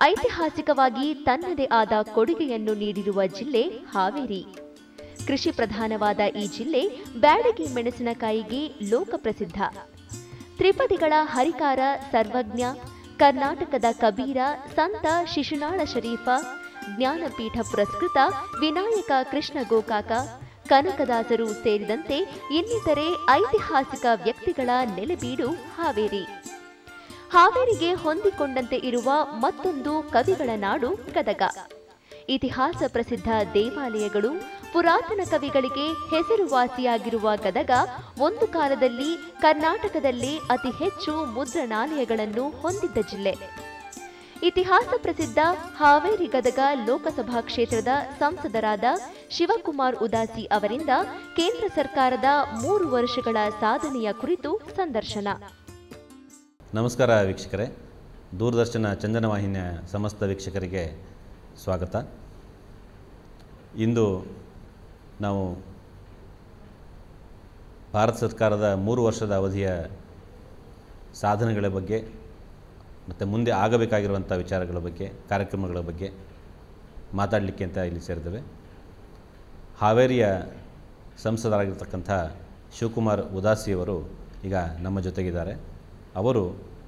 ಐತಿಹಾಸಿಕವಾಗಿ ತನ್ನದೇ ಆದ ಕೊಡುಗೆಯನ್ನು ನೀಡಿರುವ ಜಿಲ್ಲೆ ಹಾವೇರಿ ಕೃಷಿ ಪ್ರಧಾನವಾದ ಈ ಜಿಲ್ಲೆ ಬ್ಯಾಡಗಿ ಮೆಣಸಿನಕಾಯಿಗೆ ಲೋಕಪ್ರಸಿದ್ಧ ತ್ರಿಪದಿಗಳ ಹರಿಕಾರ ಸರ್ವಜ್ಞ ಕರ್ನಾಟಕದ ಕಬೀರ ಸಂತ ಶಿಶುನಾಳ ಶರೀಫ ಜ್ಞಾನಪೀಠ ಪುರಸ್ಕೃತ ವಿನಾಯಕ ಕೃಷ್ಣ ಗೋಕಾಕ ಕನಕದಾಸರು ಸೇರಿದಂತೆ ಇನ್ನಿತರೆ ಐತಿಹಾಸಿಕ ವ್ಯಕ್ತಿಗಳ ನೆಲೆಬೀಡು ಹಾವೇರಿ ಹಾವೇರಿಗೆ ಹೊಂದಿಕೊಂಡಂತೆ ಇರುವ ಮತ್ತೊಂದು ಕವಿಗಳ ನಾಡು ಗದಗ ಇತಿಹಾಸ ಪ್ರಸಿದ್ಧ ದೇವಾಲಯಗಳು ಪುರಾತನ ಕವಿಗಳಿಗೆ ಹೆಸರುವಾಸಿಯಾಗಿರುವ ಗದಗ ಒಂದು ಕಾಲದಲ್ಲಿ ಕರ್ನಾಟಕದಲ್ಲಿ ಅತಿ ಹೆಚ್ಚು ಮುದ್ರಣಾಲಯಗಳನ್ನು ಹೊಂದಿದ್ದ ಜಿಲ್ಲೆ ಇತಿಹಾಸ ಪ್ರಸಿದ್ಧ ಹಾವೇರಿ ಗದಗ ಲೋಕಸಭಾ ಕ್ಷೇತ್ರದ ಸಂಸದರಾದ ಶಿವಕುಮಾರ್ ಉದಾಸಿ ಅವರಿಂದ ಕೇಂದ್ರ ಸರ್ಕಾರದ ಮೂರು ವರ್ಷಗಳ ಸಾಧನೆಯ ಕುರಿತು ಸಂದರ್ಶನ ನಮಸ್ಕಾರ ವೀಕ್ಷಕರೇ ದೂರದರ್ಶನ ಚಂದನ ವಾಹಿನಿಯ ಸಮಸ್ತ ವೀಕ್ಷಕರಿಗೆ ಸ್ವಾಗತ ಇಂದು ನಾವು ಭಾರತ ಸರ್ಕಾರದ ಮೂರು ವರ್ಷದ ಅವಧಿಯ ಸಾಧನೆಗಳ ಬಗ್ಗೆ ಮತ್ತು ಮುಂದೆ ಆಗಬೇಕಾಗಿರುವಂಥ ವಿಚಾರಗಳ ಬಗ್ಗೆ ಕಾರ್ಯಕ್ರಮಗಳ ಬಗ್ಗೆ ಮಾತಾಡಲಿಕ್ಕೆ ಅಂತ ಇಲ್ಲಿ ಸೇರಿದ್ದೇವೆ ಹಾವೇರಿಯ ಸಂಸದರಾಗಿರ್ತಕ್ಕಂಥ ಶಿವಕುಮಾರ್ ಉದಾಸಿಯವರು ಈಗ ನಮ್ಮ ಜೊತೆಗಿದ್ದಾರೆ ಅವರು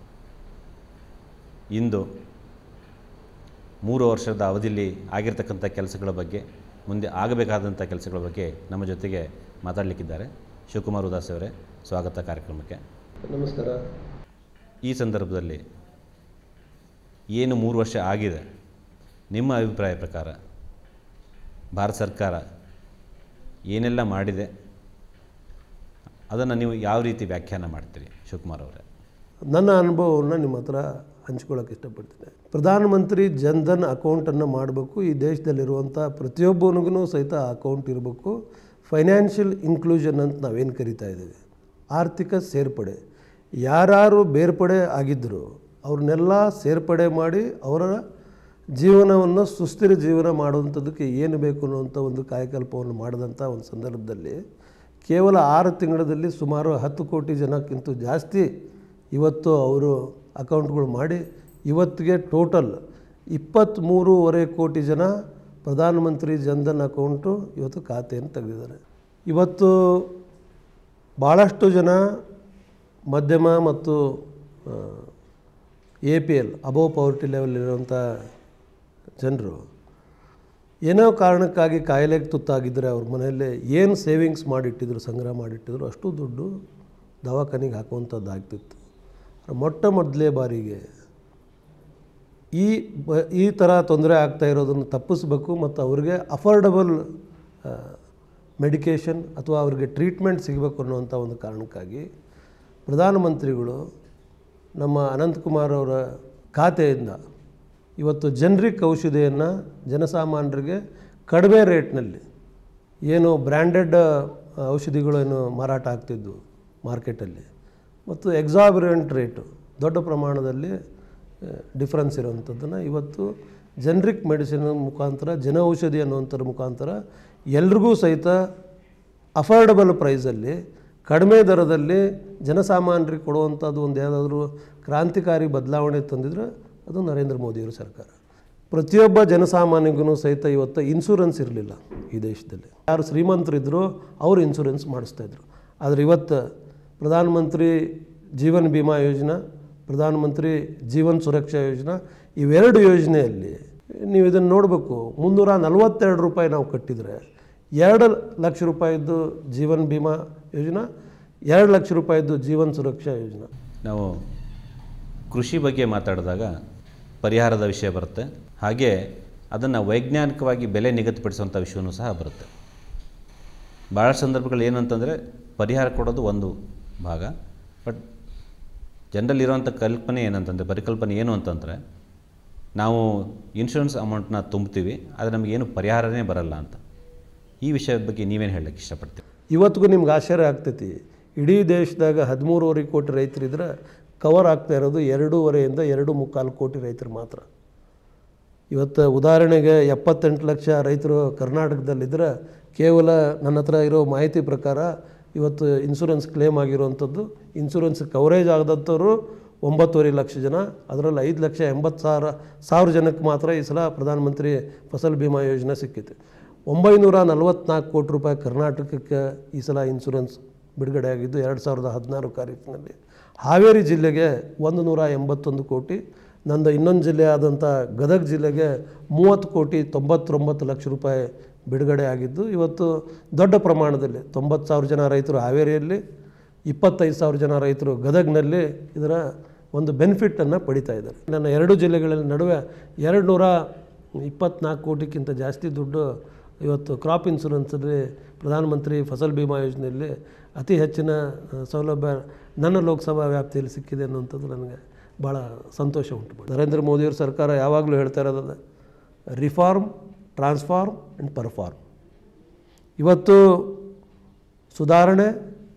ಇಂದು ಮೂರು ವರ್ಷದ ಅವಧಿಯಲ್ಲಿ ಆಗಿರ್ತಕ್ಕಂಥ ಕೆಲಸಗಳ ಬಗ್ಗೆ ಮುಂದೆ ಆಗಬೇಕಾದಂಥ ಕೆಲಸಗಳ ಬಗ್ಗೆ ನಮ್ಮ ಜೊತೆಗೆ ಮಾತಾಡಲಿಕ್ಕಿದ್ದಾರೆ ಶಿವಕುಮಾರ್ ಉದಾಸ್ ಅವರೇ ಸ್ವಾಗತ ಕಾರ್ಯಕ್ರಮಕ್ಕೆ ನಮಸ್ಕಾರ ಈ ಸಂದರ್ಭದಲ್ಲಿ ಏನು ಮೂರು ವರ್ಷ ಆಗಿದೆ ನಿಮ್ಮ ಅಭಿಪ್ರಾಯ ಪ್ರಕಾರ ಭಾರತ ಸರ್ಕಾರ ಏನೆಲ್ಲ ಮಾಡಿದೆ ಅದನ್ನು ನೀವು ಯಾವ ರೀತಿ ವ್ಯಾಖ್ಯಾನ ಮಾಡ್ತೀರಿ ಶಿವಕುಮಾರ್ ಅವರೇ ನನ್ನ ಅನುಭವವನ್ನು ನಿಮ್ಮ ಹತ್ರ ಹಂಚ್ಕೊಳ್ಳೋಕೆ ಇಷ್ಟಪಡ್ತೀನಿ ಪ್ರಧಾನಮಂತ್ರಿ ಜನ್ಧನ್ ಅಕೌಂಟನ್ನು ಮಾಡಬೇಕು ಈ ದೇಶದಲ್ಲಿರುವಂಥ ಪ್ರತಿಯೊಬ್ಬನಿಗೂ ಸಹಿತ ಅಕೌಂಟ್ ಇರಬೇಕು ಫೈನಾನ್ಷಿಯಲ್ ಇನ್ಕ್ಲೂಷನ್ ಅಂತ ನಾವೇನು ಕರಿತಾ ಇದ್ದೀವಿ ಆರ್ಥಿಕ ಸೇರ್ಪಡೆ ಯಾರು ಬೇರ್ಪಡೆ ಆಗಿದ್ದರು ಅವ್ರನ್ನೆಲ್ಲ ಸೇರ್ಪಡೆ ಮಾಡಿ ಅವರ ಜೀವನವನ್ನು ಸುಸ್ಥಿರ ಜೀವನ ಮಾಡುವಂಥದ್ದಕ್ಕೆ ಏನು ಬೇಕು ಅನ್ನುವಂಥ ಒಂದು ಕಾಯಕಲ್ಪವನ್ನು ಮಾಡಿದಂಥ ಒಂದು ಸಂದರ್ಭದಲ್ಲಿ ಕೇವಲ ಆರು ತಿಂಗಳಲ್ಲಿ ಸುಮಾರು ಹತ್ತು ಕೋಟಿ ಜನಕ್ಕಿಂತ ಜಾಸ್ತಿ ಇವತ್ತು ಅವರು ಅಕೌಂಟ್ಗಳು ಮಾಡಿ ಇವತ್ತಿಗೆ ಟೋಟಲ್ ಇಪ್ಪತ್ತ್ಮೂರುವರೆ ಕೋಟಿ ಜನ ಪ್ರಧಾನಮಂತ್ರಿ ಜನ್ಧನ್ ಅಕೌಂಟು ಇವತ್ತು ಖಾತೆಯನ್ನು ತೆಗೆದಿದ್ದಾರೆ ಇವತ್ತು ಭಾಳಷ್ಟು ಜನ ಮಧ್ಯಮ ಮತ್ತು A P L above poverty level ಇರುವಂಥ ಜನರು ಏನೋ ಕಾರಣಕ್ಕಾಗಿ ಕಾಯಿಲೆಗೆ ತುತ್ತಾಗಿದ್ದರೆ ಅವ್ರ ಮನೆಯಲ್ಲೇ ಏನು ಸೇವಿಂಗ್ಸ್ ಮಾಡಿಟ್ಟಿದ್ರು ಸಂಗ್ರಹ ಮಾಡಿಟ್ಟಿದ್ರು ಅಷ್ಟು ದುಡ್ಡು ದವಾಖಾನೆಗೆ ಹಾಕುವಂಥದ್ದು ಆಗ್ತಿತ್ತು ಮೊಟ್ಟ ಮೊದಲೇ ಬಾರಿಗೆ ಈ ಬ ಈ ಥರ ತೊಂದರೆ ಆಗ್ತಾ ಇರೋದನ್ನು ತಪ್ಪಿಸ್ಬೇಕು ಮತ್ತು ಅವ್ರಿಗೆ ಅಫೋರ್ಡಬಲ್ ಮೆಡಿಕೇಷನ್ ಅಥವಾ ಅವ್ರಿಗೆ ಟ್ರೀಟ್ಮೆಂಟ್ ಸಿಗಬೇಕು ಅನ್ನುವಂಥ ಒಂದು ಕಾರಣಕ್ಕಾಗಿ ಪ್ರಧಾನಮಂತ್ರಿಗಳು ನಮ್ಮ ಅನಂತಕುಮಾರ್ ಅವರ ಖಾತೆಯಿಂದ ಇವತ್ತು ಜನರಿಕ್ ಔಷಧಿಯನ್ನು ಜನಸಾಮಾನ್ಯರಿಗೆ ಕಡಿಮೆ ರೇಟ್ನಲ್ಲಿ ಏನು ಬ್ರ್ಯಾಂಡೆಡ್ ಔಷಧಿಗಳೇನು ಮಾರಾಟ ಆಗ್ತಿದ್ವು ಮಾರ್ಕೆಟಲ್ಲಿ ಮತ್ತು ಎಕ್ಸಾಬಿರೆಂಟ್ ರೇಟು ದೊಡ್ಡ ಪ್ರಮಾಣದಲ್ಲಿ ಡಿಫ್ರೆನ್ಸ್ ಇರುವಂಥದ್ದನ್ನು ಇವತ್ತು ಜನರಿಕ್ ಮೆಡಿಸಿನ್ ಮುಖಾಂತರ ಜನ ಔಷಧಿ ಅನ್ನುವಂಥರ ಮುಖಾಂತರ ಎಲ್ರಿಗೂ ಸಹಿತ ಅಫೋರ್ಡಬಲ್ ಪ್ರೈಸಲ್ಲಿ ಕಡಿಮೆ ದರದಲ್ಲಿ ಜನಸಾಮಾನ್ಯರಿಗೆ ಕೊಡುವಂಥದ್ದು ಒಂದು ಯಾವುದಾದ್ರೂ ಕ್ರಾಂತಿಕಾರಿ ಬದಲಾವಣೆ ತಂದಿದ್ರೆ ಅದು ನರೇಂದ್ರ ಮೋದಿಯವರ ಸರ್ಕಾರ ಪ್ರತಿಯೊಬ್ಬ ಜನಸಾಮಾನ್ಯಗೂ ಸಹಿತ ಇವತ್ತು ಇನ್ಶೂರೆನ್ಸ್ ಇರಲಿಲ್ಲ ಈ ದೇಶದಲ್ಲಿ ಯಾರು ಶ್ರೀಮಂತರಿದ್ದರು ಅವರು ಇನ್ಶೂರೆನ್ಸ್ ಮಾಡಿಸ್ತಾಯಿದ್ರು ಆದರೆ ಇವತ್ತು ಪ್ರಧಾನಮಂತ್ರಿ ಜೀವನ್ ಬಿಮಾ ಯೋಜನಾ ಪ್ರಧಾನಮಂತ್ರಿ ಜೀವನ್ ಸುರಕ್ಷಾ ಯೋಜನಾ ಇವೆರಡು ಯೋಜನೆಯಲ್ಲಿ ನೀವು ಇದನ್ನು ನೋಡಬೇಕು ಮುನ್ನೂರ ನಲವತ್ತೆರಡು ರೂಪಾಯಿ ನಾವು ಕಟ್ಟಿದರೆ ಎರಡು ಲಕ್ಷ ರೂಪಾಯಿದ್ದು ಜೀವನ್ ಬಿಮಾ ಯೋಜನಾ ಎರಡು ಲಕ್ಷ ರೂಪಾಯಿದ್ದು ಜೀವನ್ ಸುರಕ್ಷಾ ಯೋಜನಾ ನಾವು ಕೃಷಿ ಬಗ್ಗೆ ಮಾತಾಡಿದಾಗ ಪರಿಹಾರದ ವಿಷಯ ಬರುತ್ತೆ ಹಾಗೆ ಅದನ್ನು ವೈಜ್ಞಾನಿಕವಾಗಿ ಬೆಲೆ ನಿಗದಿಪಡಿಸುವಂಥ ವಿಷಯವೂ ಸಹ ಬರುತ್ತೆ ಭಾಳ ಸಂದರ್ಭಗಳು ಏನು ಅಂತಂದರೆ ಪರಿಹಾರ ಕೊಡೋದು ಒಂದು ಭಾಗ ಬಟ್ ಜನರಲ್ಲಿ ಇರೋವಂಥ ಕಲ್ಪನೆ ಏನಂತಂದರೆ ಪರಿಕಲ್ಪನೆ ಏನು ಅಂತಂದರೆ ನಾವು ಇನ್ಶೂರೆನ್ಸ್ ಅಮೌಂಟ್ನ ತುಂಬ್ತೀವಿ ಆದರೆ ನಮಗೇನು ಪರಿಹಾರನೇ ಬರಲ್ಲ ಅಂತ ಈ ವಿಷಯದ ಬಗ್ಗೆ ನೀವೇನು ಹೇಳಕ್ಕೆ ಇಷ್ಟಪಡ್ತೀವಿ ಇವತ್ತಿಗೂ ನಿಮ್ಗೆ ಆಶ್ಚರ್ಯ ಆಗ್ತೈತಿ ಇಡೀ ದೇಶದಾಗ ಹದಿಮೂರುವರೆ ಕೋಟಿ ರೈತರಿದ್ರೆ ಕವರ್ ಆಗ್ತಾ ಇರೋದು ಎರಡೂವರೆಯಿಂದ ಎರಡು ಮುಕ್ಕಾಲು ಕೋಟಿ ರೈತರು ಮಾತ್ರ ಇವತ್ತು ಉದಾಹರಣೆಗೆ ಎಪ್ಪತ್ತೆಂಟು ಲಕ್ಷ ರೈತರು ಕರ್ನಾಟಕದಲ್ಲಿದ್ದರೆ ಕೇವಲ ನನ್ನ ಹತ್ರ ಇರೋ ಮಾಹಿತಿ ಪ್ರಕಾರ ಇವತ್ತು ಇನ್ಶೂರೆನ್ಸ್ ಕ್ಲೇಮ್ ಆಗಿರುವಂಥದ್ದು ಇನ್ಶೂರೆನ್ಸ್ ಕವರೇಜ್ ಆಗದಂಥವ್ರು ಒಂಬತ್ತುವರೆ ಲಕ್ಷ ಜನ ಅದರಲ್ಲಿ ಐದು ಲಕ್ಷ ಎಂಬತ್ತು ಸಾವಿರ ಸಾವಿರ ಜನಕ್ಕೆ ಮಾತ್ರ ಈ ಸಲ ಪ್ರಧಾನಮಂತ್ರಿ ಫಸಲ್ ಬಿಮಾ ಯೋಜನೆ ಸಿಕ್ಕಿತ್ತು ಒಂಬೈನೂರ ನಲವತ್ತ್ನಾಲ್ಕು ಕೋಟಿ ರೂಪಾಯಿ ಕರ್ನಾಟಕಕ್ಕೆ ಈ ಸಲ ಇನ್ಶೂರೆನ್ಸ್ ಬಿಡುಗಡೆ ಆಗಿದ್ದು ಎರಡು ಸಾವಿರದ ಹದಿನಾರು ತಾರೀಕಿನಲ್ಲಿ ಹಾವೇರಿ ಜಿಲ್ಲೆಗೆ ಒಂದು ನೂರ ಎಂಬತ್ತೊಂದು ಕೋಟಿ ನಂದು ಇನ್ನೊಂದು ಜಿಲ್ಲೆ ಆದಂಥ ಗದಗ ಜಿಲ್ಲೆಗೆ ಮೂವತ್ತು ಕೋಟಿ ತೊಂಬತ್ತೊಂಬತ್ತು ಲಕ್ಷ ರೂಪಾಯಿ ಬಿಡುಗಡೆ ಆಗಿದ್ದು ಇವತ್ತು ದೊಡ್ಡ ಪ್ರಮಾಣದಲ್ಲಿ ತೊಂಬತ್ತು ಸಾವಿರ ಜನ ರೈತರು ಹಾವೇರಿಯಲ್ಲಿ ಇಪ್ಪತ್ತೈದು ಸಾವಿರ ಜನ ರೈತರು ಗದಗ್ನಲ್ಲಿ ಇದರ ಒಂದು ಬೆನಿಫಿಟನ್ನು ಪಡಿತಾ ಇದ್ದಾರೆ ನನ್ನ ಎರಡು ಜಿಲ್ಲೆಗಳಲ್ಲಿ ನಡುವೆ ಎರಡು ನೂರ ಇಪ್ಪತ್ನಾಲ್ಕು ಕೋಟಿಗಿಂತ ಜಾಸ್ತಿ ದುಡ್ಡು ಇವತ್ತು ಕ್ರಾಪ್ ಇನ್ಶೂರೆನ್ಸಲ್ಲಿ ಪ್ರಧಾನಮಂತ್ರಿ ಫಸಲ್ ಬಿಮಾ ಯೋಜನೆಯಲ್ಲಿ ಅತಿ ಹೆಚ್ಚಿನ ಆ, ಸೌಲಭ್ಯ ನನ್ನ ಲೋಕಸಭಾ ವ್ಯಾಪ್ತಿಯಲ್ಲಿ ಸಿಕ್ಕಿದೆ ಅನ್ನುವಂಥದ್ದು ನನಗೆ ಭಾಳ ಸಂತೋಷ ಉಂಟು ಮಾಡಿದೆ. ನರೇಂದ್ರ ಮೋದಿಯವ್ರ ಸರ್ಕಾರ ಯಾವಾಗಲೂ ಹೇಳ್ತಾ ಇರೋದು ರಿಫಾರ್ಮ್ ಟ್ರಾನ್ಸ್ಫಾರ್ಮ್ ಆ್ಯಂಡ್ ಪರ್ಫಾರ್ಮ್ ಇವತ್ತು ಸುಧಾರಣೆ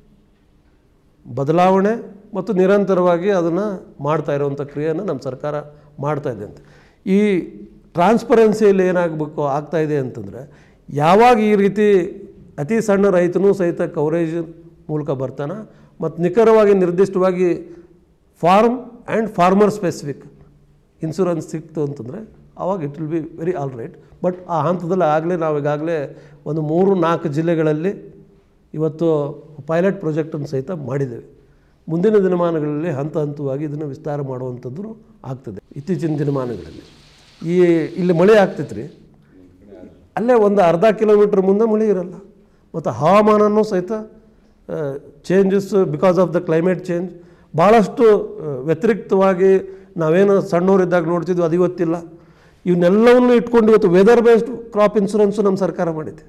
ಬದಲಾವಣೆ ಮತ್ತು ನಿರಂತರವಾಗಿ ಅದನ್ನು ಮಾಡ್ತಾ ಇರುವಂಥ ಕ್ರಿಯೆಯನ್ನು ನಮ್ಮ ಸರ್ಕಾರ ಮಾಡ್ತಾ ಇದೆ ಅಂತ ಈ ಟ್ರಾನ್ಸ್ಪರೆನ್ಸಿಯಲ್ಲಿ ಏನಾಗಬೇಕು ಆಗ್ತಾ ಇದೆ ಅಂತಂದರೆ ಯಾವಾಗ ಈ ರೀತಿ ಅತಿ ಸಣ್ಣ ರೈತನೂ ಸಹಿತ ಕವರೇಜ್ ಮೂಲಕ ಬರ್ತಾನೆ ಮತ್ತು ನಿಖರವಾಗಿ ನಿರ್ದಿಷ್ಟವಾಗಿ farm and farmer specific insurance ಸಿಕ್ತು ಅಂತಂದರೆ ಆವಾಗ it will be very all right but ಆ ಹಂತದಲ್ಲಿ ಆಗಲೇ ನಾವು ಈಗಾಗಲೇ ಒಂದು ಮೂರು ನಾಲ್ಕು ಜಿಲ್ಲೆಗಳಲ್ಲಿ ಇವತ್ತು ಪೈಲಟ್ ಪ್ರಾಜೆಕ್ಟನ್ನು ಸಹಿತ ಮಾಡಿದ್ದೇವೆ ಮುಂದಿನ ದಿನಮಾನಗಳಲ್ಲಿ ಹಂತ ಹಂತವಾಗಿ ಇದನ್ನು ವಿಸ್ತಾರ ಮಾಡುವಂಥದ್ದು ಆಗ್ತದೆ ಇತ್ತೀಚಿನ ದಿನಮಾನಗಳಲ್ಲಿ ಈ ಇಲ್ಲಿ ಮಳೆ ಆಗ್ತೈತೆ ರೀ ಅಲ್ಲೇ ಒಂದು ಅರ್ಧ ಕಿಲೋಮೀಟ್ರ್ ಮುಂದೆ ಮಳೆ ಇರಲ್ಲ ಮತ್ತು ಹವಾಮಾನನೂ ಸಹಿತ changes because of the climate change ಭಾಳಷ್ಟು ಆ, ವ್ಯತಿರಿಕ್ತವಾಗಿ ನಾವೇನು ಸಣ್ಣವರಿದ್ದಾಗ ನೋಡ್ತಿದ್ವಿ ಅದು ಇವತ್ತಿಲ್ಲ ಇವನ್ನೆಲ್ಲವನ್ನು ಇಟ್ಕೊಂಡು ಇವತ್ತು ವೆದರ್ ಬೇಸ್ಡ್ ಕ್ರಾಪ್ ಇನ್ಶೂರೆನ್ಸು ನಮ್ಮ ಸರ್ಕಾರ ಮಾಡಿದೆ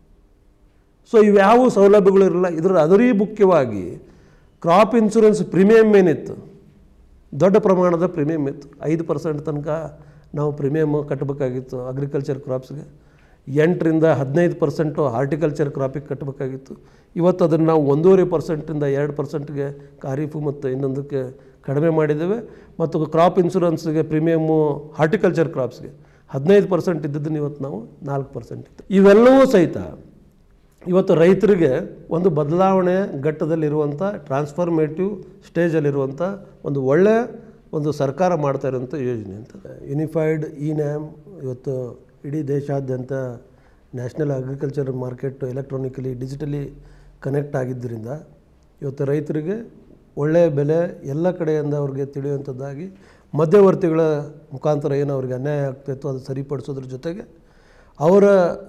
ಸೊ ಇವ್ಯಾವ ಸೌಲಭ್ಯಗಳು ಇರಲ್ಲ ಇದರ ಅದರೀ ಮುಖ್ಯವಾಗಿ ಕ್ರಾಪ್ ಇನ್ಶೂರೆನ್ಸ್ ಪ್ರೀಮಿಯಮ್ ಏನಿತ್ತು ದೊಡ್ಡ ಪ್ರಮಾಣದ ಪ್ರೀಮಿಯಮ್ ಇತ್ತು ಐದು ಪರ್ಸೆಂಟ್ ತನಕ ನಾವು ಪ್ರೀಮಿಯಮ್ ಕಟ್ಟಬೇಕಾಗಿತ್ತು ಅಗ್ರಿಕಲ್ಚರ್ ಕ್ರಾಪ್ಸ್ಗೆ ಎಂಟರಿಂದ ಹದಿನೈದು ಪರ್ಸೆಂಟು ಹಾರ್ಟಿಕಲ್ಚರ್ ಕ್ರಾಪಿಗೆ ಕಟ್ಟಬೇಕಾಗಿತ್ತು ಇವತ್ತು ಅದನ್ನು ನಾವು ಒಂದೂವರೆ ಪರ್ಸೆಂಟಿಂದ ಎರಡು ಪರ್ಸೆಂಟ್ಗೆ ಖಾರೀಫು ಮತ್ತು ಇನ್ನೊಂದಕ್ಕೆ ಕಡಿಮೆ ಮಾಡಿದ್ದೇವೆ ಮತ್ತು ಕ್ರಾಪ್ ಇನ್ಶೂರೆನ್ಸ್ಗೆ ಪ್ರೀಮಿಯಮ್ಮು ಹಾರ್ಟಿಕಲ್ಚರ್ ಕ್ರಾಪ್ಸ್ಗೆ ಹದಿನೈದು ಪರ್ಸೆಂಟ್ ಇದ್ದದ್ದನ್ನು ಇವತ್ತು ನಾವು ನಾಲ್ಕು ಪರ್ಸೆಂಟ್ ಇತ್ತು ಇವೆಲ್ಲವೂ ಸಹಿತ ಇವತ್ತು ರೈತರಿಗೆ ಒಂದು ಬದಲಾವಣೆ ಘಟ್ಟದಲ್ಲಿರುವಂಥ ಟ್ರಾನ್ಸ್ಫಾರ್ಮೇಟಿವ್ ಸ್ಟೇಜಲ್ಲಿರುವಂಥ ಒಂದು ಒಳ್ಳೆಯ ಒಂದು ಸರ್ಕಾರ ಮಾಡ್ತಾ ಇರುವಂಥ ಯೋಜನೆ ಅಂತ ಯುನಿಫೈಡ್ ಇ ನ್ಯಾಮ್ ಇವತ್ತು ಇಡೀ ದೇಶಾದ್ಯಂತ national agriculture market electronically digitally connect ಆಗಿದ್ದರಿಂದ ಇವತ್ತು ರೈತರಿಗೆ ಒಳ್ಳೆಯ ಬೆಲೆ ಎಲ್ಲ ಕಡೆಯಿಂದ ಅವ್ರಿಗೆ ತಿಳಿಯುವಂಥದ್ದಾಗಿ ಮಧ್ಯವರ್ತಿಗಳ ಮುಖಾಂತರ ಏನು ಅವ್ರಿಗೆ ಅನ್ಯಾಯ ಆಗ್ತಾಯಿತ್ತು ಅದು ಸರಿಪಡಿಸೋದ್ರ ಜೊತೆಗೆ ಅವರ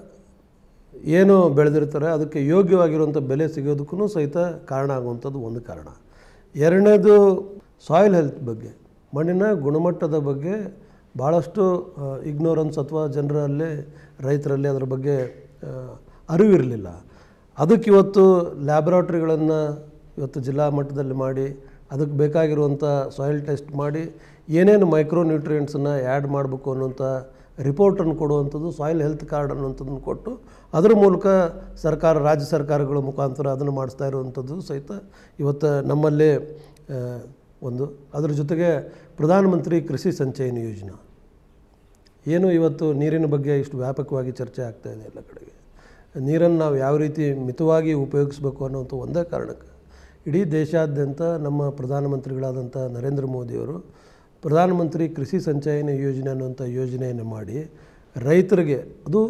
ಏನು ಬೆಳೆದಿರ್ತಾರೆ ಅದಕ್ಕೆ ಯೋಗ್ಯವಾಗಿರುವಂಥ ಬೆಲೆ ಸಿಗೋದಕ್ಕೂ ಸಹಿತ ಕಾರಣ ಆಗುವಂಥದ್ದು ಒಂದು ಕಾರಣ ಎರಡನೇದು ಸಾಯಿಲ್ ಹೆಲ್ತ್ ಬಗ್ಗೆ ಮಣ್ಣಿನ ಗುಣಮಟ್ಟದ ಬಗ್ಗೆ ಭಾಳಷ್ಟು ಇಗ್ನೋರೆನ್ಸ್ ಅಥವಾ ಜನರಲ್ಲಿ ರೈತರಲ್ಲಿ ಅದರ ಬಗ್ಗೆ ಆ, ಅರಿವಿರಲಿಲ್ಲ ಅದಕ್ಕೆ ಇವತ್ತು ಲ್ಯಾಬೊರೇಟ್ರಿಗಳನ್ನು ಇವತ್ತು ಜಿಲ್ಲಾ ಮಟ್ಟದಲ್ಲಿ ಮಾಡಿ ಅದಕ್ಕೆ ಬೇಕಾಗಿರುವಂಥ ಸಾಯಿಲ್ ಟೆಸ್ಟ್ ಮಾಡಿ ಏನೇನು ಮೈಕ್ರೋ ನ್ಯೂಟ್ರಿಯೆಂಟ್ಸನ್ನು ಆ್ಯಡ್ ಮಾಡಬೇಕು ಅನ್ನುವಂಥ ರಿಪೋರ್ಟನ್ನು ಕೊಡುವಂಥದ್ದು ಸಾಯಿಲ್ ಹೆಲ್ತ್ ಕಾರ್ಡ್ ಅನ್ನುವಂಥದ್ದನ್ನು ಕೊಟ್ಟು ಅದರ ಮೂಲಕ ಸರ್ಕಾರ ರಾಜ್ಯ ಸರ್ಕಾರಗಳ ಮುಖಾಂತರ ಅದನ್ನು ಮಾಡಿಸ್ತಾ ಇರುವಂಥದ್ದು ಸಹಿತ ಇವತ್ತು ನಮ್ಮಲ್ಲಿ ಆ, ಒಂದು ಅದರ ಜೊತೆಗೆ ಪ್ರಧಾನಮಂತ್ರಿ ಕೃಷಿ ಸಂಚಯನ ಯೋಜನಾ ಏನು ಇವತ್ತು ನೀರಿನ ಬಗ್ಗೆ ಇಷ್ಟು ವ್ಯಾಪಕವಾಗಿ ಚರ್ಚೆ ಆಗ್ತಾ ಇದೆ ಎಲ್ಲ ಕಡೆಗೆ ನೀರನ್ನು ನಾವು ಯಾವ ರೀತಿ ಮಿತವಾಗಿ ಉಪಯೋಗಿಸ್ಬೇಕು ಅನ್ನೋಂಥ ಒಂದೇ ಕಾರಣಕ್ಕೆ ಇಡೀ ದೇಶಾದ್ಯಂತ ನಮ್ಮ ಪ್ರಧಾನಮಂತ್ರಿಗಳಾದಂಥ ನರೇಂದ್ರ ಮೋದಿಯವರು ಪ್ರಧಾನಮಂತ್ರಿ ಕೃಷಿ ಸಂಚಯನ ಯೋಜನೆ ಅನ್ನುವಂಥ ಯೋಜನೆಯನ್ನು ಮಾಡಿ ರೈತರಿಗೆ ಅದು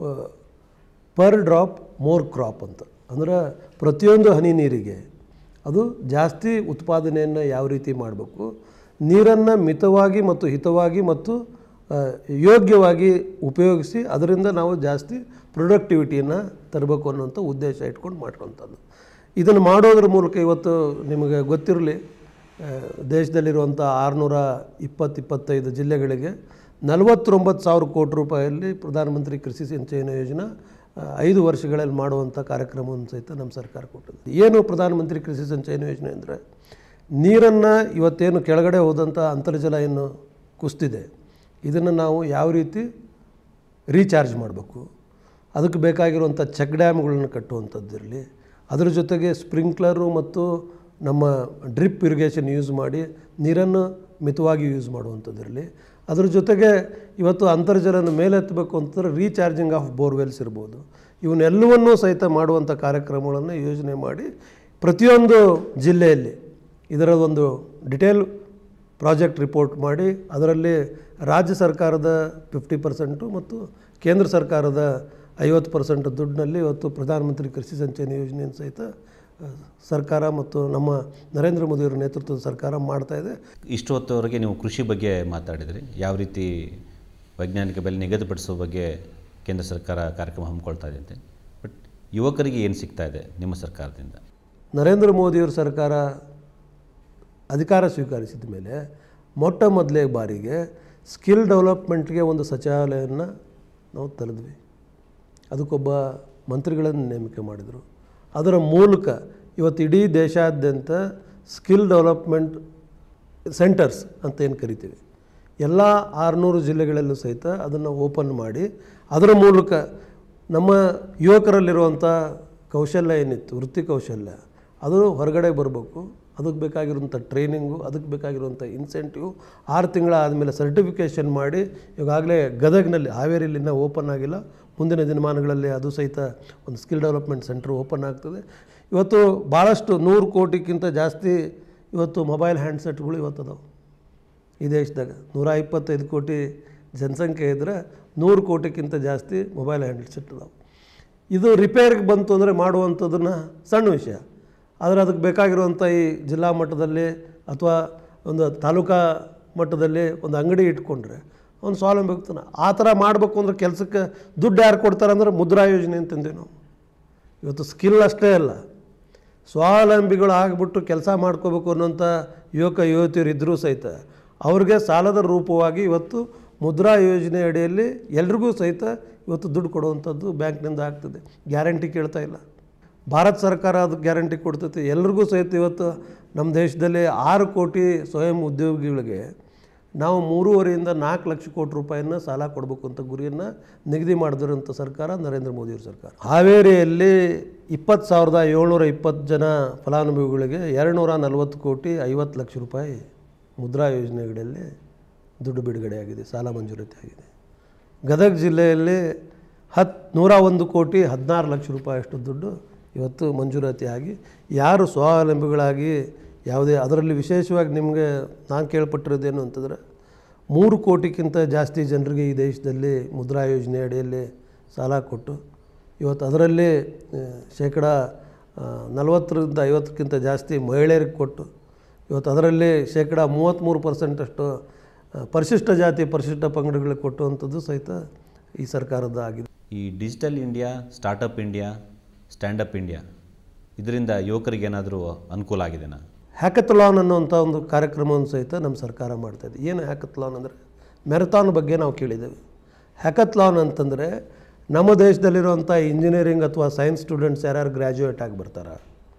ಪರ್ ಡ್ರಾಪ್ ಮೋರ್ ಕ್ರಾಪ್ ಅಂತ ಅಂದ್ರೆ ಪ್ರತಿಯೊಂದು ಹನಿ ನೀರಿಗೆ ಅದು ಜಾಸ್ತಿ ಉತ್ಪಾದನೆಯನ್ನು ಯಾವ ರೀತಿ ಮಾಡಬೇಕು ನೀರನ್ನು ಮಿತವಾಗಿ ಮತ್ತು ಹಿತವಾಗಿ ಮತ್ತು ಆ, ಯೋಗ್ಯವಾಗಿ ಉಪಯೋಗಿಸಿ ಅದರಿಂದ ನಾವು ಜಾಸ್ತಿ ಪ್ರೊಡಕ್ಟಿವಿಟಿಯನ್ನು ತರಬೇಕು ಅನ್ನೋಂಥ ಉದ್ದೇಶ ಇಟ್ಕೊಂಡು ಮಾಡಿರುವಂಥದ್ದು ಇದನ್ನು ಮಾಡೋದ್ರ ಮೂಲಕ ಇವತ್ತು ನಿಮಗೆ ಗೊತ್ತಿರಲಿ ಆ, ದೇಶದಲ್ಲಿರುವಂಥ ಆರುನೂರ ಇಪ್ಪತ್ತು ಇಪ್ಪತ್ತೈದು ಜಿಲ್ಲೆಗಳಿಗೆ ನಲವತ್ತೊಂಬತ್ತು ಸಾವಿರ ಕೋಟಿ ರೂಪಾಯಲ್ಲಿ ಪ್ರಧಾನಮಂತ್ರಿ ಕೃಷಿ ಸಿಂಚಯನ ಯೋಜನಾ ಆ, ಐದು ವರ್ಷಗಳಲ್ಲಿ ಮಾಡುವಂಥ ಕಾರ್ಯಕ್ರಮವನ್ನು ಸಹಿತ ನಮ್ಮ ಸರ್ಕಾರ ಕೊಟ್ಟಿದೆ ಏನು ಪ್ರಧಾನಮಂತ್ರಿ ಕೃಷಿ ಸಂಚಯನ ಯೋಜನೆ ಅಂದರೆ ನೀರನ್ನು ಇವತ್ತೇನು ಕೆಳಗಡೆ ಹೋದಂಥ ಅಂತರ್ಜಲ ಏನು ಕುಸ್ತಿದೆ ಇದನ್ನು ನಾವು ಯಾವ ರೀತಿ ರೀಚಾರ್ಜ್ ಮಾಡಬೇಕು ಅದಕ್ಕೆ ಬೇಕಾಗಿರುವಂಥ ಚೆಕ್ ಡ್ಯಾಮ್ಗಳನ್ನು ಕಟ್ಟುವಂಥದ್ದಿರಲಿ ಅದರ ಜೊತೆಗೆ ಸ್ಪ್ರಿಂಕ್ಲರು ಮತ್ತು ನಮ್ಮ ಡ್ರಿಪ್ ಇರಿಗೇಷನ್ ಯೂಸ್ ಮಾಡಿ ನೀರನ್ನು ಮಿತವಾಗಿ ಯೂಸ್ ಮಾಡುವಂಥದ್ದಿರಲಿ ಅದ್ರ ಜೊತೆಗೆ ಇವತ್ತು ಅಂತರ್ಜಲನ ಮೇಲೆತ್ತಬೇಕು ಅಂತಂದ್ರೆ ರೀಚಾರ್ಜಿಂಗ್ ಆಫ್ ಬೋರ್ವೆಲ್ಸ್ ಇರ್ಬೋದು ಇವನ್ನೆಲ್ಲವನ್ನೂ ಸಹಿತ ಮಾಡುವಂಥ ಕಾರ್ಯಕ್ರಮಗಳನ್ನು ಯೋಜನೆ ಮಾಡಿ ಪ್ರತಿಯೊಂದು ಜಿಲ್ಲೆಯಲ್ಲಿ ಇದರ ಒಂದು ಡಿಟೇಲ್ ಪ್ರಾಜೆಕ್ಟ್ ರಿಪೋರ್ಟ್ ಮಾಡಿ ಅದರಲ್ಲಿ ರಾಜ್ಯ ಸರ್ಕಾರದ ಫಿಫ್ಟಿ ಪರ್ಸೆಂಟು ಮತ್ತು ಕೇಂದ್ರ ಸರ್ಕಾರದ ಐವತ್ತು ಪರ್ಸೆಂಟ್ ದುಡ್ಡಿನಲ್ಲಿ ಇವತ್ತು ಪ್ರಧಾನಮಂತ್ರಿ ಕೃಷಿ ಸಂಚಯನ ಯೋಜನೆಯನ್ನು ಸಹಿತ ಆ, ಸರ್ಕಾರ ಮತ್ತು ನಮ್ಮ ನರೇಂದ್ರ ಮೋದಿಯವರ ನೇತೃತ್ವದ ಸರ್ಕಾರ ಮಾಡ್ತಾ ಇದೆ ಇಷ್ಟು ಹೊತ್ತವರೆಗೆ ನೀವು ಕೃಷಿ ಬಗ್ಗೆ ಮಾತಾಡಿದ್ರಿ ಯಾವ ರೀತಿ ವೈಜ್ಞಾನಿಕ ಬೆಲೆ ನಿಗದಿಪಡಿಸೋ ಬಗ್ಗೆ ಕೇಂದ್ರ ಸರ್ಕಾರ ಕಾರ್ಯಕ್ರಮ ಹಮ್ಮಿಕೊಳ್ತಾ ಇದೆ ಅಂತ ಬಟ್ ಯುವಕರಿಗೆ ಏನು ಸಿಗ್ತಾ ಇದೆ ನಿಮ್ಮ ಸರ್ಕಾರದಿಂದ ನರೇಂದ್ರ ಮೋದಿಯವರ ಸರ್ಕಾರ ಅಧಿಕಾರ ಸ್ವೀಕರಿಸಿದ ಮೇಲೆ ಮೊಟ್ಟ ಮೊದಲೇ ಬಾರಿಗೆ ಸ್ಕಿಲ್ ಡೆವಲಪ್ಮೆಂಟ್ಗೆ ಒಂದು ಸಚಿವಾಲಯವನ್ನು ನಾವು ತೆರೆದ್ವಿ ಅದಕ್ಕೊಬ್ಬ ಮಂತ್ರಿಗಳನ್ನು ನೇಮಕ ಮಾಡಿದರು ಅದರ ಮೂಲಕ ಇವತ್ತು ಇಡೀ ದೇಶಾದ್ಯಂತ ಸ್ಕಿಲ್ ಡೆವಲಪ್ಮೆಂಟ್ ಸೆಂಟರ್ಸ್ ಅಂತ ಏನು ಕರಿತೀವಿ ಎಲ್ಲ ಆರುನೂರು ಜಿಲ್ಲೆಗಳಲ್ಲೂ ಸಹಿತ ಅದನ್ನು ಓಪನ್ ಮಾಡಿ ಅದರ ಮೂಲಕ ನಮ್ಮ ಯುವಕರಲ್ಲಿರುವಂಥ ಕೌಶಲ್ಯ ಏನಿತ್ತು ವೃತ್ತಿ ಕೌಶಲ್ಯ ಅದು ಹೊರಗಡೆ ಬರಬೇಕು ಅದಕ್ಕೆ ಬೇಕಾಗಿರುವಂಥ ಟ್ರೈನಿಂಗು ಅದಕ್ಕೆ ಬೇಕಾಗಿರುವಂಥ ಇನ್ಸೆಂಟಿವ್ ಆರು ತಿಂಗಳ ಆದಮೇಲೆ ಸರ್ಟಿಫಿಕೇಷನ್ ಮಾಡಿ ಈಗಾಗಲೇ ಗದಗ್ನಲ್ಲಿ ಹಾವೇರಿಯಲ್ಲಿ ಇನ್ನೂ ಓಪನ್ ಆಗಿಲ್ಲ ಮುಂದಿನ ದಿನಮಾನಗಳಲ್ಲಿ ಅದು ಸಹಿತ ಒಂದು ಸ್ಕಿಲ್ ಡೆವಲಪ್ಮೆಂಟ್ ಸೆಂಟರ್ ಓಪನ್ ಆಗ್ತದೆ ಇವತ್ತು ಭಾಳಷ್ಟು ನೂರು ಕೋಟಿಗಿಂತ ಜಾಸ್ತಿ ಇವತ್ತು ಮೊಬೈಲ್ ಹ್ಯಾಂಡ್ಸೆಟ್ಗಳು ಇವತ್ತು ಅದಾವೆ ಈ ದೇಶದಾಗ ನೂರ ಇಪ್ಪತ್ತೈದು ಕೋಟಿ ಜನಸಂಖ್ಯೆ ಇದ್ದರೆ ನೂರು ಕೋಟಿಗಿಂತ ಜಾಸ್ತಿ ಮೊಬೈಲ್ ಹ್ಯಾಂಡ್ಸೆಟ್ ಅದಾವೆ ಇದು ರಿಪೇರಿಗೆ ಬಂತು ಅಂದರೆ ಮಾಡುವಂಥದ್ದನ್ನು ಸಣ್ಣ ವಿಷಯ ಆದರೆ ಅದಕ್ಕೆ ಬೇಕಾಗಿರುವಂಥ ಈ ಜಿಲ್ಲಾ ಮಟ್ಟದಲ್ಲಿ ಅಥವಾ ಒಂದು ತಾಲೂಕಾ ಮಟ್ಟದಲ್ಲಿ ಒಂದು ಅಂಗಡಿ ಇಟ್ಕೊಂಡ್ರೆ ಒಂದು ಸ್ವಾವಲಂಬಿ ಆಗ್ತಾನೆ ಆ ಥರ ಮಾಡಬೇಕು ಅಂದ್ರೆ ಕೆಲಸಕ್ಕೆ ದುಡ್ಡು ಯಾರು ಕೊಡ್ತಾರೆ ಅಂದ್ರೆ ಮುದ್ರಾ ಯೋಜನೆ ಅಂತಂದೇವೆ ನಾವು ಇವತ್ತು ಸ್ಕಿಲ್ ಅಷ್ಟೇ ಅಲ್ಲ ಸ್ವಾವಲಂಬಿಗಳು ಆಗಿಬಿಟ್ಟು ಕೆಲಸ ಮಾಡ್ಕೋಬೇಕು ಅನ್ನೋಂಥ ಯುವಕ ಯುವತಿಯರು ಇದ್ದರೂ ಸಹಿತ ಅವ್ರಿಗೆ ಸಾಲದ ರೂಪವಾಗಿ ಇವತ್ತು ಮುದ್ರಾ ಯೋಜನೆ ಅಡಿಯಲ್ಲಿ ಎಲ್ರಿಗೂ ಸಹಿತ ಇವತ್ತು ದುಡ್ಡು ಕೊಡುವಂಥದ್ದು ಬ್ಯಾಂಕ್ನಿಂದ ಆಗ್ತದೆ ಗ್ಯಾರಂಟಿ ಕೇಳ್ತಾ ಇಲ್ಲ ಭಾರತ ಸರ್ಕಾರ ಅದು ಗ್ಯಾರಂಟಿ ಕೊಡ್ತೈತೆ ಎಲ್ರಿಗೂ ಸಹಿತ ಇವತ್ತು ನಮ್ಮ ದೇಶದಲ್ಲಿ ಆರು ಕೋಟಿ ಸ್ವಯಂ ಉದ್ಯೋಗಿಗಳಿಗೆ ನಾವು ಮೂರುವರೆಯಿಂದ ನಾಲ್ಕು ಲಕ್ಷ ಕೋಟಿ ರೂಪಾಯಿನ ಸಾಲ ಕೊಡಬೇಕು ಅಂತ ಗುರಿಯನ್ನು ನಿಗದಿ ಮಾಡಿದಿರೋಂಥ ಸರ್ಕಾರ ನರೇಂದ್ರ ಮೋದಿಯವ್ರ ಸರ್ಕಾರ ಹಾವೇರಿಯಲ್ಲಿ ಇಪ್ಪತ್ತು ಸಾವಿರದ ಏಳ್ನೂರ ಇಪ್ಪತ್ತು ಜನ ಫಲಾನುಭವಿಗಳಿಗೆ ಎರಡುನೂರ ನಲವತ್ತು ಕೋಟಿ ಐವತ್ತು ಲಕ್ಷ ರೂಪಾಯಿ ಮುದ್ರಾ ಯೋಜನೆಗಳಲ್ಲಿ ದುಡ್ಡು ಬಿಡುಗಡೆಯಾಗಿದೆ ಸಾಲ ಮಂಜೂರಾತಿ ಆಗಿದೆ ಗದಗ ಜಿಲ್ಲೆಯಲ್ಲಿ ಹತ್ತು ನೂರ ಒಂದು ಕೋಟಿ ಹದಿನಾರು ಲಕ್ಷ ರೂಪಾಯಿಯಷ್ಟು ದುಡ್ಡು ಇವತ್ತು ಮಂಜೂರಾತಿ ಆಗಿ ಯಾರು ಸ್ವಾವಲಂಬಿಗಳಾಗಿ ಯಾವುದೇ ಅದರಲ್ಲಿ ವಿಶೇಷವಾಗಿ ನಿಮಗೆ ನಾನು ಕೇಳ್ಪಟ್ಟಿರೋದೇನು ಅಂತಂದರೆ ಮೂರು ಕೋಟಿಗಿಂತ ಜಾಸ್ತಿ ಜನರಿಗೆ ಈ ದೇಶದಲ್ಲಿ ಮುದ್ರಾ ಯೋಜನೆ ಅಡಿಯಲ್ಲಿ ಸಾಲ ಕೊಟ್ಟು ಇವತ್ತು ಅದರಲ್ಲಿ ಆ, ಶೇಕಡ ಆ, ನಲವತ್ತರಿಂದ ಐವತ್ತಕ್ಕಿಂತ ಜಾಸ್ತಿ ಮಹಿಳೆಯರಿಗೆ ಕೊಟ್ಟು ಇವತ್ತು ಅದರಲ್ಲಿ ಶೇಕಡ ಮೂವತ್ತ್ಮೂರು ಪರ್ಸೆಂಟಷ್ಟು ಆ, ಪರಿಶಿಷ್ಟ ಜಾತಿ ಪರಿಶಿಷ್ಟ ಪಂಗಡಗಳಿಗೆ ಕೊಟ್ಟುವಂಥದ್ದು ಸಹಿತ ಈ ಸರ್ಕಾರದ ಆಗಿದೆ ಈ digital India startup India standup India ಇದರಿಂದ ಯುವಕರಿಗೆ ಏನಾದರೂ ಅನುಕೂಲ ಆಗಿದೆನಾ ಹ್ಯಾಕಥಲಾನ್ ಅನ್ನುವಂಥ ಒಂದು ಕಾರ್ಯಕ್ರಮವನ್ನು ಸಹಿತ ನಮ್ಮ ಸರ್ಕಾರ ಮಾಡ್ತಾಯಿದೆ ಏನು ಹ್ಯಾಕಥಲಾನ್ ಅಂದರೆ ಮೆರಥಾನ್ ಬಗ್ಗೆ ನಾವು ಕೇಳಿದ್ದೇವೆ ಹ್ಯಾಕಥಲಾನ್ ಅಂತಂದರೆ ನಮ್ಮ ದೇಶದಲ್ಲಿರುವಂಥ ಇಂಜಿನಿಯರಿಂಗ್ ಅಥವಾ ಸೈನ್ಸ್ ಸ್ಟೂಡೆಂಟ್ಸ್ ಯಾರ್ಯಾರು ಗ್ರ್ಯಾಜುಯೇಟ್ ಆಗಿ ಬರ್ತಾರೆ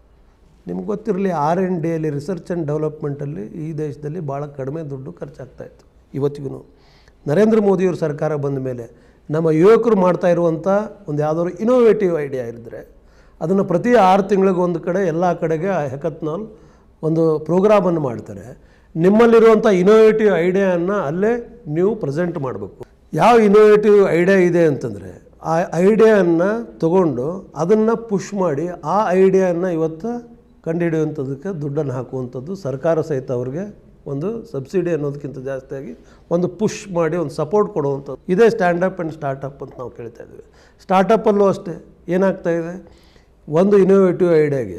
ನಿಮ್ಗೆ ಗೊತ್ತಿರಲಿ ಆರ್ ಎನ್ ಡಿಯಲ್ಲಿ ರಿಸರ್ಚ್ ಆ್ಯಂಡ್ ಡೆವಲಪ್ಮೆಂಟಲ್ಲಿ ಈ ದೇಶದಲ್ಲಿ ಭಾಳ ಕಡಿಮೆ ದುಡ್ಡು ಖರ್ಚಾಗ್ತಾ ಇತ್ತು ಇವತ್ತಿಗೂ ನರೇಂದ್ರ ಮೋದಿಯವ್ರ ಸರ್ಕಾರ ಬಂದ ಮೇಲೆ ನಮ್ಮ ಯುವಕರು ಮಾಡ್ತಾ ಇರುವಂಥ ಒಂದು ಯಾವುದಾದ್ರು ಇನೋವೇಟಿವ್ ಐಡಿಯಾ ಇದ್ದರೆ ಅದನ್ನು ಪ್ರತಿ ಆರು ತಿಂಗಳಿಗೆ ಒಂದು ಕಡೆ ಎಲ್ಲ ಕಡೆಗೆ ಆ ಹೆಕತ್ನಾಲ್ ಒಂದು ಪ್ರೋಗ್ರಾಮನ್ನು ಮಾಡ್ತಾರೆ ನಿಮ್ಮಲ್ಲಿರುವಂಥ ಇನೋವೇಟಿವ್ ಐಡಿಯಾವನ್ನು ಅಲ್ಲೇ ನೀವು ಪ್ರೆಸೆಂಟ್ ಮಾಡಬೇಕು ಯಾವ ಇನೋವೇಟಿವ್ ಐಡಿಯಾ ಇದೆ ಅಂತಂದರೆ ಆ ಐಡಿಯಾವನ್ನು ತಗೊಂಡು ಅದನ್ನು ಪುಷ್ ಮಾಡಿ ಆ ಐಡಿಯಾನ ಇವತ್ತು ಕಂಡುಹಿಡಿಯುವಂಥದ್ದಕ್ಕೆ ದುಡ್ಡನ್ನು ಹಾಕುವಂಥದ್ದು ಸರ್ಕಾರ ಸಹಿತ ಅವ್ರಿಗೆ ಒಂದು ಸಬ್ಸಿಡಿ ಅನ್ನೋದಕ್ಕಿಂತ ಜಾಸ್ತಿಯಾಗಿ ಒಂದು ಪುಷ್ ಮಾಡಿ ಒಂದು ಸಪೋರ್ಟ್ ಕೊಡುವಂಥದ್ದು ಇದೇ ಸ್ಟ್ಯಾಂಡಪ್ ಆ್ಯಂಡ್ ಸ್ಟಾರ್ಟಪ್ ಅಂತ ನಾವು ಕೇಳ್ತಾ ಇದ್ದೀವಿ ಸ್ಟಾರ್ಟಪ್ಪಲ್ಲೂ ಅಷ್ಟೇ ಏನಾಗ್ತಾ ಇದೆ ಒಂದು ಇನೋವೇಟಿವ್ ಐಡಿಯಾಗೆ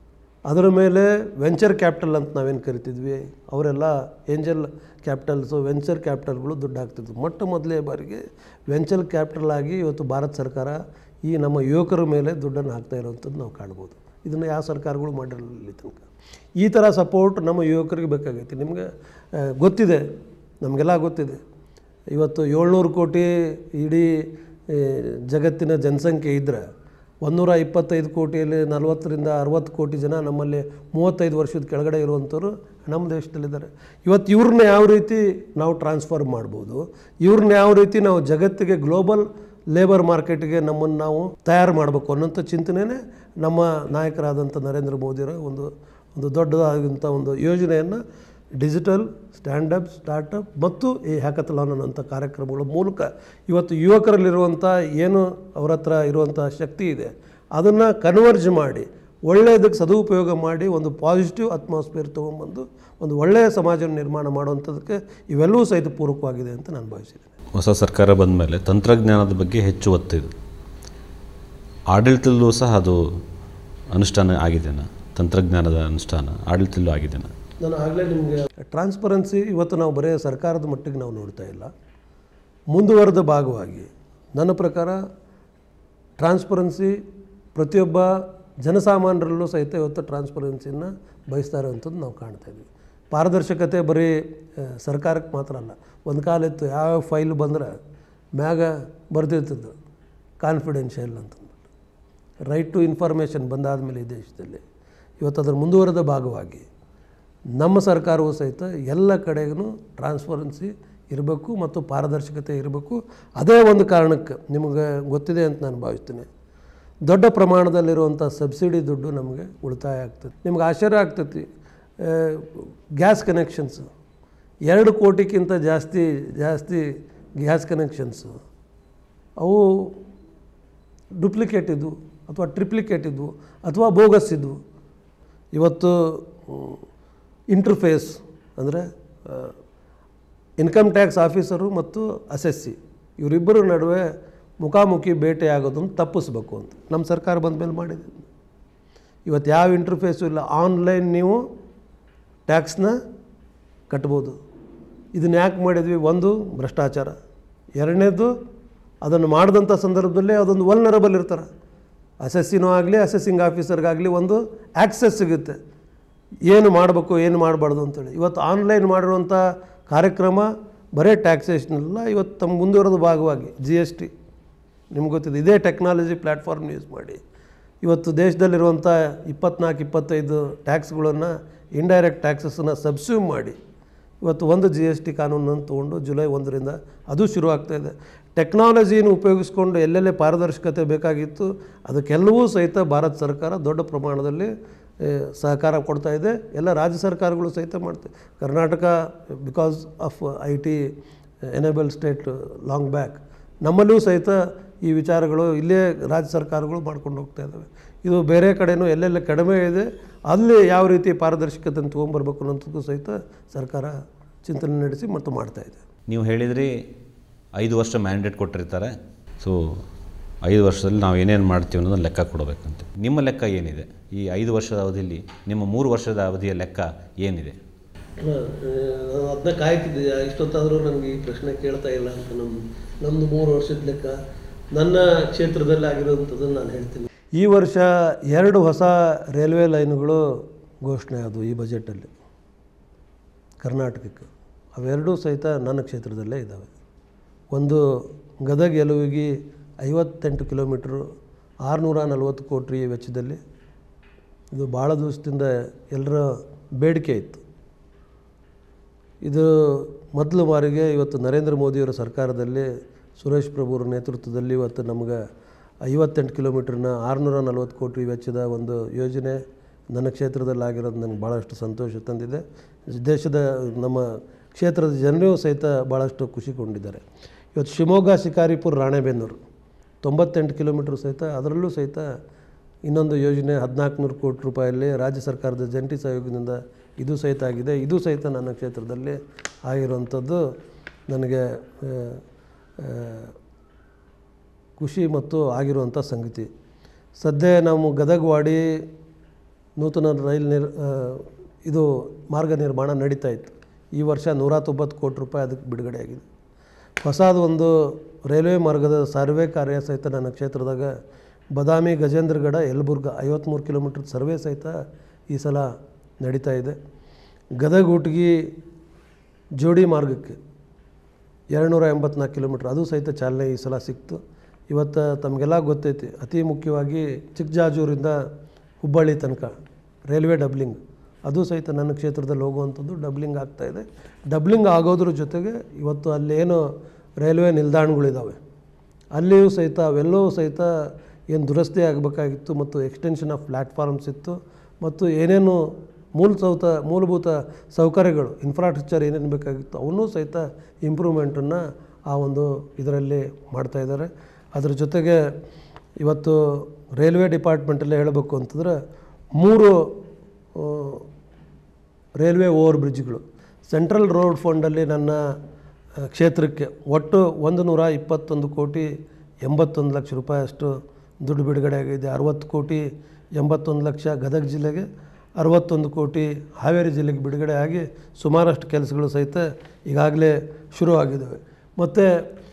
ಅದರ ಮೇಲೆ ವೆಂಚರ್ ಕ್ಯಾಪಿಟಲ್ ಅಂತ ನಾವೇನು ಕರಿತಿದ್ವಿ ಅವರೆಲ್ಲ ಏಂಜಲ್ ಕ್ಯಾಪಿಟಲ್ಸು ವೆಂಚರ್ ಕ್ಯಾಪಿಟಲ್ಗಳು ದುಡ್ಡು ಹಾಕ್ತಿದ್ವು ಮೊಟ್ಟ ಮೊದಲೇ ಬಾರಿಗೆ ವೆಂಚರ್ ಕ್ಯಾಪಿಟಲ್ ಆಗಿ ಇವತ್ತು ಭಾರತ ಸರ್ಕಾರ ಈ ನಮ್ಮ ಯುವಕರ ಮೇಲೆ ದುಡ್ಡನ್ನು ಹಾಕ್ತಾ ಇರೋವಂಥದ್ದು ನಾವು ಕಾಣ್ಬೋದು ಇದನ್ನು ಯಾವ ಸರ್ಕಾರಗಳು ಮಾಡಿರಲಿಲ್ಲ ಇಲ್ಲಿ ತನಕ ಈ ಥರ ಸಪೋರ್ಟ್ ನಮ್ಮ ಯುವಕರಿಗೆ ಬೇಕಾಗೈತಿ ನಿಮಗೆ ಆ, ಗೊತ್ತಿದೆ ನಮಗೆಲ್ಲ ಗೊತ್ತಿದೆ ಇವತ್ತು ಏಳ್ನೂರು ಕೋಟಿ ಇಡೀ ಆ, ಜಗತ್ತಿನ ಜನಸಂಖ್ಯೆ ಇದ್ದರೆ ಒಂದೂರ ಇಪ್ಪತ್ತೈದು ಕೋಟಿಯಲ್ಲಿ ನಲವತ್ತರಿಂದ ಅರವತ್ತು ಕೋಟಿ ಜನ ನಮ್ಮಲ್ಲಿ ಮೂವತ್ತೈದು ವರ್ಷದ ಕೆಳಗಡೆ ಇರುವಂಥವ್ರು ನಮ್ಮ ದೇಶದಲ್ಲಿದ್ದಾರೆ ಇವತ್ತು ಇವ್ರನ್ನ ಯಾವ ರೀತಿ ನಾವು ಟ್ರಾನ್ಸ್ಫರ್ ಮಾಡ್ಬೋದು ಇವ್ರನ್ನ ಯಾವ ರೀತಿ ನಾವು ಜಗತ್ತಿಗೆ ಗ್ಲೋಬಲ್ ಲೇಬರ್ ಮಾರ್ಕೆಟ್ಗೆ ನಮ್ಮನ್ನು ನಾವು ತಯಾರು ಮಾಡಬೇಕು ಅನ್ನೋಂಥ ಚಿಂತನೆಯೇ ನಮ್ಮ ನಾಯಕರಾದಂಥ ನರೇಂದ್ರ ಮೋದಿಯವರ ಒಂದು ಒಂದು ದೊಡ್ಡದಾದಂಥ ಒಂದು ಯೋಜನೆಯನ್ನು ಡಿಜಿಟಲ್ ಸ್ಟ್ಯಾಂಡಪ್ ಸ್ಟಾರ್ಟಪ್ ಮತ್ತು ಈ ಹ್ಯಾಕಥಲಾನ್ ಅನ್ನೋಂಥ ಕಾರ್ಯಕ್ರಮಗಳ ಮೂಲಕ ಇವತ್ತು ಯುವಕರಲ್ಲಿರುವಂಥ ಏನು ಅವರ ಹತ್ರ ಇರುವಂಥ ಶಕ್ತಿ ಇದೆ ಅದನ್ನು ಕನ್ವರ್ಜ್ ಮಾಡಿ ಒಳ್ಳೆಯದಕ್ಕೆ ಸದುಪಯೋಗ ಮಾಡಿ ಒಂದು ಪಾಸಿಟಿವ್ ಅಟ್ಮಾಸ್ಫಿಯರ್ ತೊಗೊಂಬಂದು ಒಂದು ಒಳ್ಳೆಯ ಸಮಾಜ ನಿರ್ಮಾಣ ಮಾಡುವಂಥದ್ದಕ್ಕೆ ಇವೆಲ್ಲವೂ ಸಹಿತ ಪೂರಕವಾಗಿದೆ ಅಂತ ನಾನು ಭಾವಿಸಿದ್ದೇನೆ ಹೊಸ ಸರ್ಕಾರ ಬಂದ ಮೇಲೆ ತಂತ್ರಜ್ಞಾನದ ಬಗ್ಗೆ ಹೆಚ್ಚು ಒತ್ತಿದೆ ಆಡಳಿತದಲ್ಲೂ ಸಹ ಅದು ಅನುಷ್ಠಾನ ಆಗಿದೆನಾ ತಂತ್ರಜ್ಞಾನದ ಅನುಷ್ಠಾನ ಆಡಳಿತದಲ್ಲೂ ಆಗಿದೆನಾ ನಾನು ಆಗಲೇ ನಿಮಗೆ ಟ್ರಾನ್ಸ್ಪರೆನ್ಸಿ ಇವತ್ತು ನಾವು ಬರೀ ಸರ್ಕಾರದ ಮಟ್ಟಿಗೆ ನಾವು ನೋಡ್ತಾ ಇಲ್ಲ ಮುಂದುವರೆದ ಭಾಗವಾಗಿ ನನ್ನ ಪ್ರಕಾರ ಟ್ರಾನ್ಸ್ಪರೆನ್ಸಿ ಪ್ರತಿಯೊಬ್ಬ ಜನಸಾಮಾನ್ಯರಲ್ಲೂ ಸಹಿತ ಇವತ್ತು ಟ್ರಾನ್ಸ್ಪರೆನ್ಸಿನ ಬಯಸ್ತಾ ಇರೋವಂಥದ್ದು ನಾವು ಕಾಣ್ತಾ ಇದ್ದೀವಿ ಪಾರದರ್ಶಕತೆ ಬರೀ ಆ, ಸರ್ಕಾರಕ್ಕೆ ಮಾತ್ರ ಅಲ್ಲ ಒಂದು ಕಾಲ ಇತ್ತು ಯಾವ ಫೈಲ್ ಬಂದ್ರೆ ಮ್ಯಾಗ ಬರ್ದಿರ್ತದ್ದು ಕಾನ್ಫಿಡೆನ್ಷಿಯಲ್ ಅಂತಂದ್ಬಿಟ್ಟು ರೈಟ್ ಟು ಇನ್ಫಾರ್ಮೇಷನ್ ಬಂದಾದ ಮೇಲೆ ಈ ದೇಶದಲ್ಲಿ ಇವತ್ತು ಅದರ ಮುಂದುವರೆದ ಭಾಗವಾಗಿ ನಮ್ಮ ಸರ್ಕಾರವು ಸಹಿತ ಎಲ್ಲ ಕಡೆಗೂ ಟ್ರಾನ್ಸ್ಪರೆನ್ಸಿ ಇರಬೇಕು ಮತ್ತು ಪಾರದರ್ಶಕತೆ ಇರಬೇಕು ಅದೇ ಒಂದು ಕಾರಣಕ್ಕೆ ನಿಮಗೆ ಗೊತ್ತಿದೆ ಅಂತ ನಾನು ಭಾವಿಸ್ತೀನಿ ದೊಡ್ಡ ಪ್ರಮಾಣದಲ್ಲಿರುವಂಥ ಸಬ್ಸಿಡಿ ದುಡ್ಡು ನಮಗೆ ಉಳಿತಾಯ ಆಗ್ತದೆ ನಿಮ್ಗೆ ಆಶ್ಚರ್ಯ ಆಗ್ತೈತಿ ಗ್ಯಾಸ್ ಕನೆಕ್ಷನ್ಸು ಎರಡು ಕೋಟಿಗಿಂತ ಜಾಸ್ತಿ ಜಾಸ್ತಿ ಗ್ಯಾಸ್ ಕನೆಕ್ಷನ್ಸು ಅವು ಡುಪ್ಲಿಕೇಟ್ ಇದ್ವು ಅಥವಾ ಟ್ರಿಪ್ಲಿಕೇಟ್ ಇದ್ವು ಅಥವಾ ಬೋಗಸ್ ಇದ್ವು ಇವತ್ತು ಇಂಟರ್ಫೇಸ್ ಅಂದರೆ ಇನ್ಕಮ್ ಟ್ಯಾಕ್ಸ್ ಆಫೀಸರು ಮತ್ತು ಅಸೆಸ್ಸಿ ಇವರಿಬ್ಬರ ನಡುವೆ ಮುಖಾಮುಖಿ ಭೇಟಿ ಆಗೋದನ್ನು ತಪ್ಪಿಸ್ಬೇಕು ಅಂತ ನಮ್ಮ ಸರ್ಕಾರ ಬಂದ ಮೇಲೆ ಮಾಡಿದೆ ಇವತ್ತು ಯಾವ ಇಂಟರ್ಫೇಸು ಇಲ್ಲ ಆನ್ಲೈನ್ ನೀವು ಟ್ಯಾಕ್ಸ್ನ ಕಟ್ಬೋದು ಇದನ್ನ ಯಾಕೆ ಮಾಡಿದ್ವಿ ಒಂದು ಭ್ರಷ್ಟಾಚಾರ ಎರಡನೇದು ಅದನ್ನು ಮಾಡಿದಂಥ ಸಂದರ್ಭದಲ್ಲೇ ಅದೊಂದು ವಲ್ನರಬಲ್ ಇರ್ತಾರೆ ಅಸೆಸ್ಸಿನೂ ಆಗಲಿ ಅಸೆಸ್ಸಿಂಗ್ ಆಫೀಸರ್ಗಾಗಲಿ ಒಂದು ಆ್ಯಕ್ಸೆಸ್ ಸಿಗುತ್ತೆ ಏನು ಮಾಡಬೇಕು ಏನು ಮಾಡಬಾರ್ದು ಅಂತೇಳಿ ಇವತ್ತು ಆನ್ಲೈನ್ ಮಾಡಿರುವಂಥ ಕಾರ್ಯಕ್ರಮ ಬರೀ ಟ್ಯಾಕ್ಸೇಷನ್ ಅಲ್ಲ ಇವತ್ತು ತಮ್ಮ ಮುಂದುವರೆದ ಭಾಗವಾಗಿ ಜಿ ಎಸ್ ಟಿ ನಿಮ್ಗೆ ಗೊತ್ತಿದೆ ಇದೇ ಟೆಕ್ನಾಲಜಿ ಪ್ಲ್ಯಾಟ್ಫಾರ್ಮ್ ಯೂಸ್ ಮಾಡಿ ಇವತ್ತು ದೇಶದಲ್ಲಿರುವಂಥ ಇಪ್ಪತ್ನಾಲ್ಕು ಇಪ್ಪತ್ತೈದು ಟ್ಯಾಕ್ಸ್ಗಳನ್ನು ಇಂಡೈರೆಕ್ಟ್ ಟ್ಯಾಕ್ಸಸ್ಸನ್ನು ಸಬ್ಸ್ಯೂಮ್ ಮಾಡಿ ಇವತ್ತು ಒಂದು ಜಿ ಎಸ್ ಟಿ ಕಾನೂನನ್ನು ತೊಗೊಂಡು ಜುಲೈ ಒಂದರಿಂದ ಅದು ಶುರು ಆಗ್ತಾ ಇದೆ ಟೆಕ್ನಾಲಜಿಯನ್ನು ಉಪಯೋಗಿಸ್ಕೊಂಡು ಎಲ್ಲೆಲ್ಲೇ ಪಾರದರ್ಶಕತೆ ಬೇಕಾಗಿತ್ತು ಅದಕ್ಕೆಲ್ಲವೂ ಸಹಿತ ಭಾರತ ಸರ್ಕಾರ ದೊಡ್ಡ ಪ್ರಮಾಣದಲ್ಲಿ ಆ, ಸಹಕಾರ ಕೊಡ್ತಾ ಇದೆ ಎಲ್ಲ ರಾಜ್ಯ ಸರ್ಕಾರಗಳು ಸಹಿತ ಮಾಡ್ತವೆ Karnataka because of I T enable state long back ನಮ್ಮಲ್ಲೂ ಸಹಿತ ಈ ವಿಚಾರಗಳು ಇಲ್ಲೇ ರಾಜ್ಯ ಸರ್ಕಾರಗಳು ಮಾಡ್ಕೊಂಡು ಹೋಗ್ತಾ ಇದ್ದಾವೆ ಇದು ಬೇರೆ ಕಡೆನೂ ಎಲ್ಲೆಲ್ಲ ಕಡಿಮೆ ಇದೆ ಅಲ್ಲಿ ಯಾವ ರೀತಿ ಪಾರದರ್ಶಕತೆಯನ್ನು ತೊಗೊಂಬರ್ಬೇಕು ಅನ್ನೋಂಥದ್ದು ಸಹಿತ ಸರ್ಕಾರ ಚಿಂತನೆ ನಡೆಸಿ ಮತ್ತು ಮಾಡ್ತಾ ಇದೆ ನೀವು ಹೇಳಿದ್ರಿ ಐದು ವರ್ಷ ಮ್ಯಾಂಡೇಟ್ ಕೊಟ್ಟಿರ್ತಾರೆ ಸೊ ಐದು ವರ್ಷದಲ್ಲಿ ನಾವು ಏನೇನು ಮಾಡ್ತೀವಿ ಅನ್ನೋದನ್ನ ಲೆಕ್ಕ ಕೊಡಬೇಕಂತ ನಿಮ್ಮ ಲೆಕ್ಕ ಏನಿದೆ ಈ ಐದು ವರ್ಷದ ಅವಧಿಯಲ್ಲಿ ನಿಮ್ಮ ಮೂರು ವರ್ಷದ ಅವಧಿಯ ಲೆಕ್ಕ ಏನಿದೆ ಅದನ್ನ ಕಾಯ್ತಿದ್ದೆ ಇಷ್ಟೊತ್ತಾದರೂ ನನಗೆ ಈ ಪ್ರಶ್ನೆ ಕೇಳ್ತಾ ಇಲ್ಲ ಅಂತ ನಮ್ಮ ನಮ್ಮದು ಮೂರು ವರ್ಷದ ಲೆಕ್ಕ ನನ್ನ ಕ್ಷೇತ್ರದಲ್ಲಿ ಆಗಿರೋಂಥದ್ದನ್ನು ನಾನು ಹೇಳ್ತೀನಿ ಈ ವರ್ಷ ಎರಡು ಹೊಸ ರೈಲ್ವೆ ಲೈನ್ಗಳು ಘೋಷಣೆ ಆದವು ಈ ಬಜೆಟಲ್ಲಿ ಕರ್ನಾಟಕಕ್ಕೆ ಅವೆರಡೂ ಸಹಿತ ನನ್ನ ಕ್ಷೇತ್ರದಲ್ಲೇ ಇದ್ದಾವೆ ಒಂದು ಗದಗ ಯಲುವಿಗಿ ಐವತ್ತೆಂಟು ಕಿಲೋಮೀಟ್ರು ಆರುನೂರ ನಲವತ್ತು ಕೋಟಿ ವೆಚ್ಚದಲ್ಲಿ ಇದು ಭಾಳ ದಿವಸದಿಂದ ಎಲ್ಲರ ಬೇಡಿಕೆ ಇತ್ತು ಇದು ಮೊದಲ ಬಾರಿಗೆ ಇವತ್ತು ನರೇಂದ್ರ ಮೋದಿಯವರ ಸರ್ಕಾರದಲ್ಲಿ ಸುರೇಶ್ ಪ್ರಭುರ ನೇತೃತ್ವದಲ್ಲಿ ಇವತ್ತು ನಮ್ಗೆ ಐವತ್ತೆಂಟು ಕಿಲೋಮೀಟ್ರನ್ನ ಆರುನೂರ ನಲ್ವತ್ತು ಕೋಟಿ ವೆಚ್ಚದ ಒಂದು ಯೋಜನೆ ನನ್ನ ಕ್ಷೇತ್ರದಲ್ಲಿ ಆಗಿರೋದು ನನಗೆ ಭಾಳಷ್ಟು ಸಂತೋಷ ತಂದಿದೆ ದೇಶದ ನಮ್ಮ ಕ್ಷೇತ್ರದ ಜನರೂ ಸಹಿತ ಭಾಳಷ್ಟು ಖುಷಿಗೊಂಡಿದ್ದಾರೆ ಇವತ್ತು ಶಿವಮೊಗ್ಗ ಶಿಕಾರಿಪುರ ರಾಣೆಬೆನ್ನೂರು ತೊಂಬತ್ತೆಂಟು ಕಿಲೋಮೀಟ್ರ್ ಸಹಿತ ಅದರಲ್ಲೂ ಸಹಿತ ಇನ್ನೊಂದು ಯೋಜನೆ ಹದಿನಾಲ್ಕು ನೂರು ಕೋಟಿ ರೂಪಾಯಲ್ಲಿ ರಾಜ್ಯ ಸರ್ಕಾರದ ಜಂಟಿ ಸಹಯೋಗದಿಂದ ಇದು ಸಹಿತ ಆಗಿದೆ ಇದು ಸಹಿತ ನನ್ನ ಕ್ಷೇತ್ರದಲ್ಲಿ ಆಗಿರುವಂಥದ್ದು ನನಗೆ ಆ, ಆ, ಖುಷಿ ಮತ್ತು ಆಗಿರುವಂಥ ಸಂಗತಿ ಸದ್ಯ ನಾವು ಗದಗವಾಡಿ ನೂತನ ರೈಲ್ ನಿರ್ ಆ, ಇದು ಮಾರ್ಗ ನಿರ್ಮಾಣ ನಡೀತಾ ಇತ್ತು ಈ ವರ್ಷ ನೂರ ತೊಂಬತ್ತು ಕೋಟಿ ರೂಪಾಯಿ ಅದಕ್ಕೆ ಬಿಡುಗಡೆ ಆಗಿದೆ ಹೊಸದು ಒಂದು ರೈಲ್ವೆ ಮಾರ್ಗದ ಸರ್ವೆ ಕಾರ್ಯ ಸಹಿತ ನನ್ನ ಕ್ಷೇತ್ರದಾಗ ಬದಾಮಿ ಗಜೇಂದ್ರಗಡ ಯಲಬುರ್ಗ ಐವತ್ತ್ಮೂರು ಕಿಲೋಮೀಟ್ರ್ ಸರ್ವೆ ಸಹಿತ ಈ ಸಲ ನಡೀತಾ ಇದೆ ಗದಗ ಊಟ್ಗಿ ಜೋಡಿ ಮಾರ್ಗಕ್ಕೆ ಎರಡುನೂರ ಎಂಬತ್ನಾಲ್ಕು ಕಿಲೋಮೀಟ್ರ್ ಅದು ಸಹಿತ ಚಾಲನೆ ಈ ಸಲ ಸಿಕ್ತು ಇವತ್ತು ತಮಗೆಲ್ಲ ಗೊತ್ತೈತಿ ಅತಿ ಮುಖ್ಯವಾಗಿ ಚಿಕ್ಕಜಾಜೂರಿಂದ ಹುಬ್ಬಳ್ಳಿ ತನಕ ರೈಲ್ವೆ ಡಬ್ಲಿಂಗ್ ಅದು ಸಹಿತ ನನ್ನ ಕ್ಷೇತ್ರದಲ್ಲಿ ಹೋಗುವಂಥದ್ದು ಡಬ್ಲಿಂಗ್ ಆಗ್ತಾ ಇದೆ ಡಬ್ಲಿಂಗ್ ಆಗೋದ್ರ ಜೊತೆಗೆ ಇವತ್ತು ಅಲ್ಲೇನು ರೈಲ್ವೆ ನಿಲ್ದಾಣಗಳಿದ್ದಾವೆ ಅಲ್ಲಿಯೂ ಸಹಿತ ಅವೆಲ್ಲವೂ ಸಹಿತ ಏನು ದುರಸ್ತಿ ಆಗಬೇಕಾಗಿತ್ತು ಮತ್ತು ಎಕ್ಸ್ಟೆನ್ಷನ್ ಆಫ್ ಪ್ಲ್ಯಾಟ್ಫಾರ್ಮ್ಸ್ ಇತ್ತು ಮತ್ತು ಏನೇನು ಮೂಲಸೌತ ಮೂಲಭೂತ ಸೌಕರ್ಯಗಳು ಇನ್ಫ್ರಾಸ್ಟ್ರಕ್ಚರ್ ಏನೇನು ಬೇಕಾಗಿತ್ತು ಅವನ್ನೂ ಸಹಿತ ಇಂಪ್ರೂವ್ಮೆಂಟನ್ನು ಆ ಒಂದು ಇದರಲ್ಲಿ ಮಾಡ್ತಾ ಇದ್ದಾರೆ ಅದ್ರ ಜೊತೆಗೆ ಇವತ್ತು ರೈಲ್ವೆ ಡಿಪಾರ್ಟ್ಮೆಂಟಲ್ಲೇ ಹೇಳಬೇಕು ಅಂತಂದ್ರೆ ಮೂರು ಆ, ರೈಲ್ವೆ ಓವರ್ ಬ್ರಿಡ್ಜ್ಗಳು ಸೆಂಟ್ರಲ್ ರೋಡ್ ಫಂಡಲ್ಲಿ ನನ್ನ ಆ, ಕ್ಷೇತ್ರಕ್ಕೆ ಒಟ್ಟು ಒಂದು ನೂರ ಇಪ್ಪತ್ತೊಂದು ಕೋಟಿ ಎಂಬತ್ತೊಂದು ಲಕ್ಷ ರೂಪಾಯಿ ಅಷ್ಟು ದುಡ್ಡು ಬಿಡುಗಡೆ ಆಗಿದೆ ಅರವತ್ತು ಕೋಟಿ ಎಂಬತ್ತೊಂದು ಲಕ್ಷ ಗದಗ ಜಿಲ್ಲೆಗೆ ಅರವತ್ತೊಂದು ಕೋಟಿ ಹಾವೇರಿ ಜಿಲ್ಲೆಗೆ ಬಿಡುಗಡೆ ಆಗಿ ಸುಮಾರಷ್ಟು ಕೆಲಸಗಳು ಸಹಿತ ಈಗಾಗಲೇ ಶುರು ಆಗಿದ್ದಾವೆ ಮತ್ತು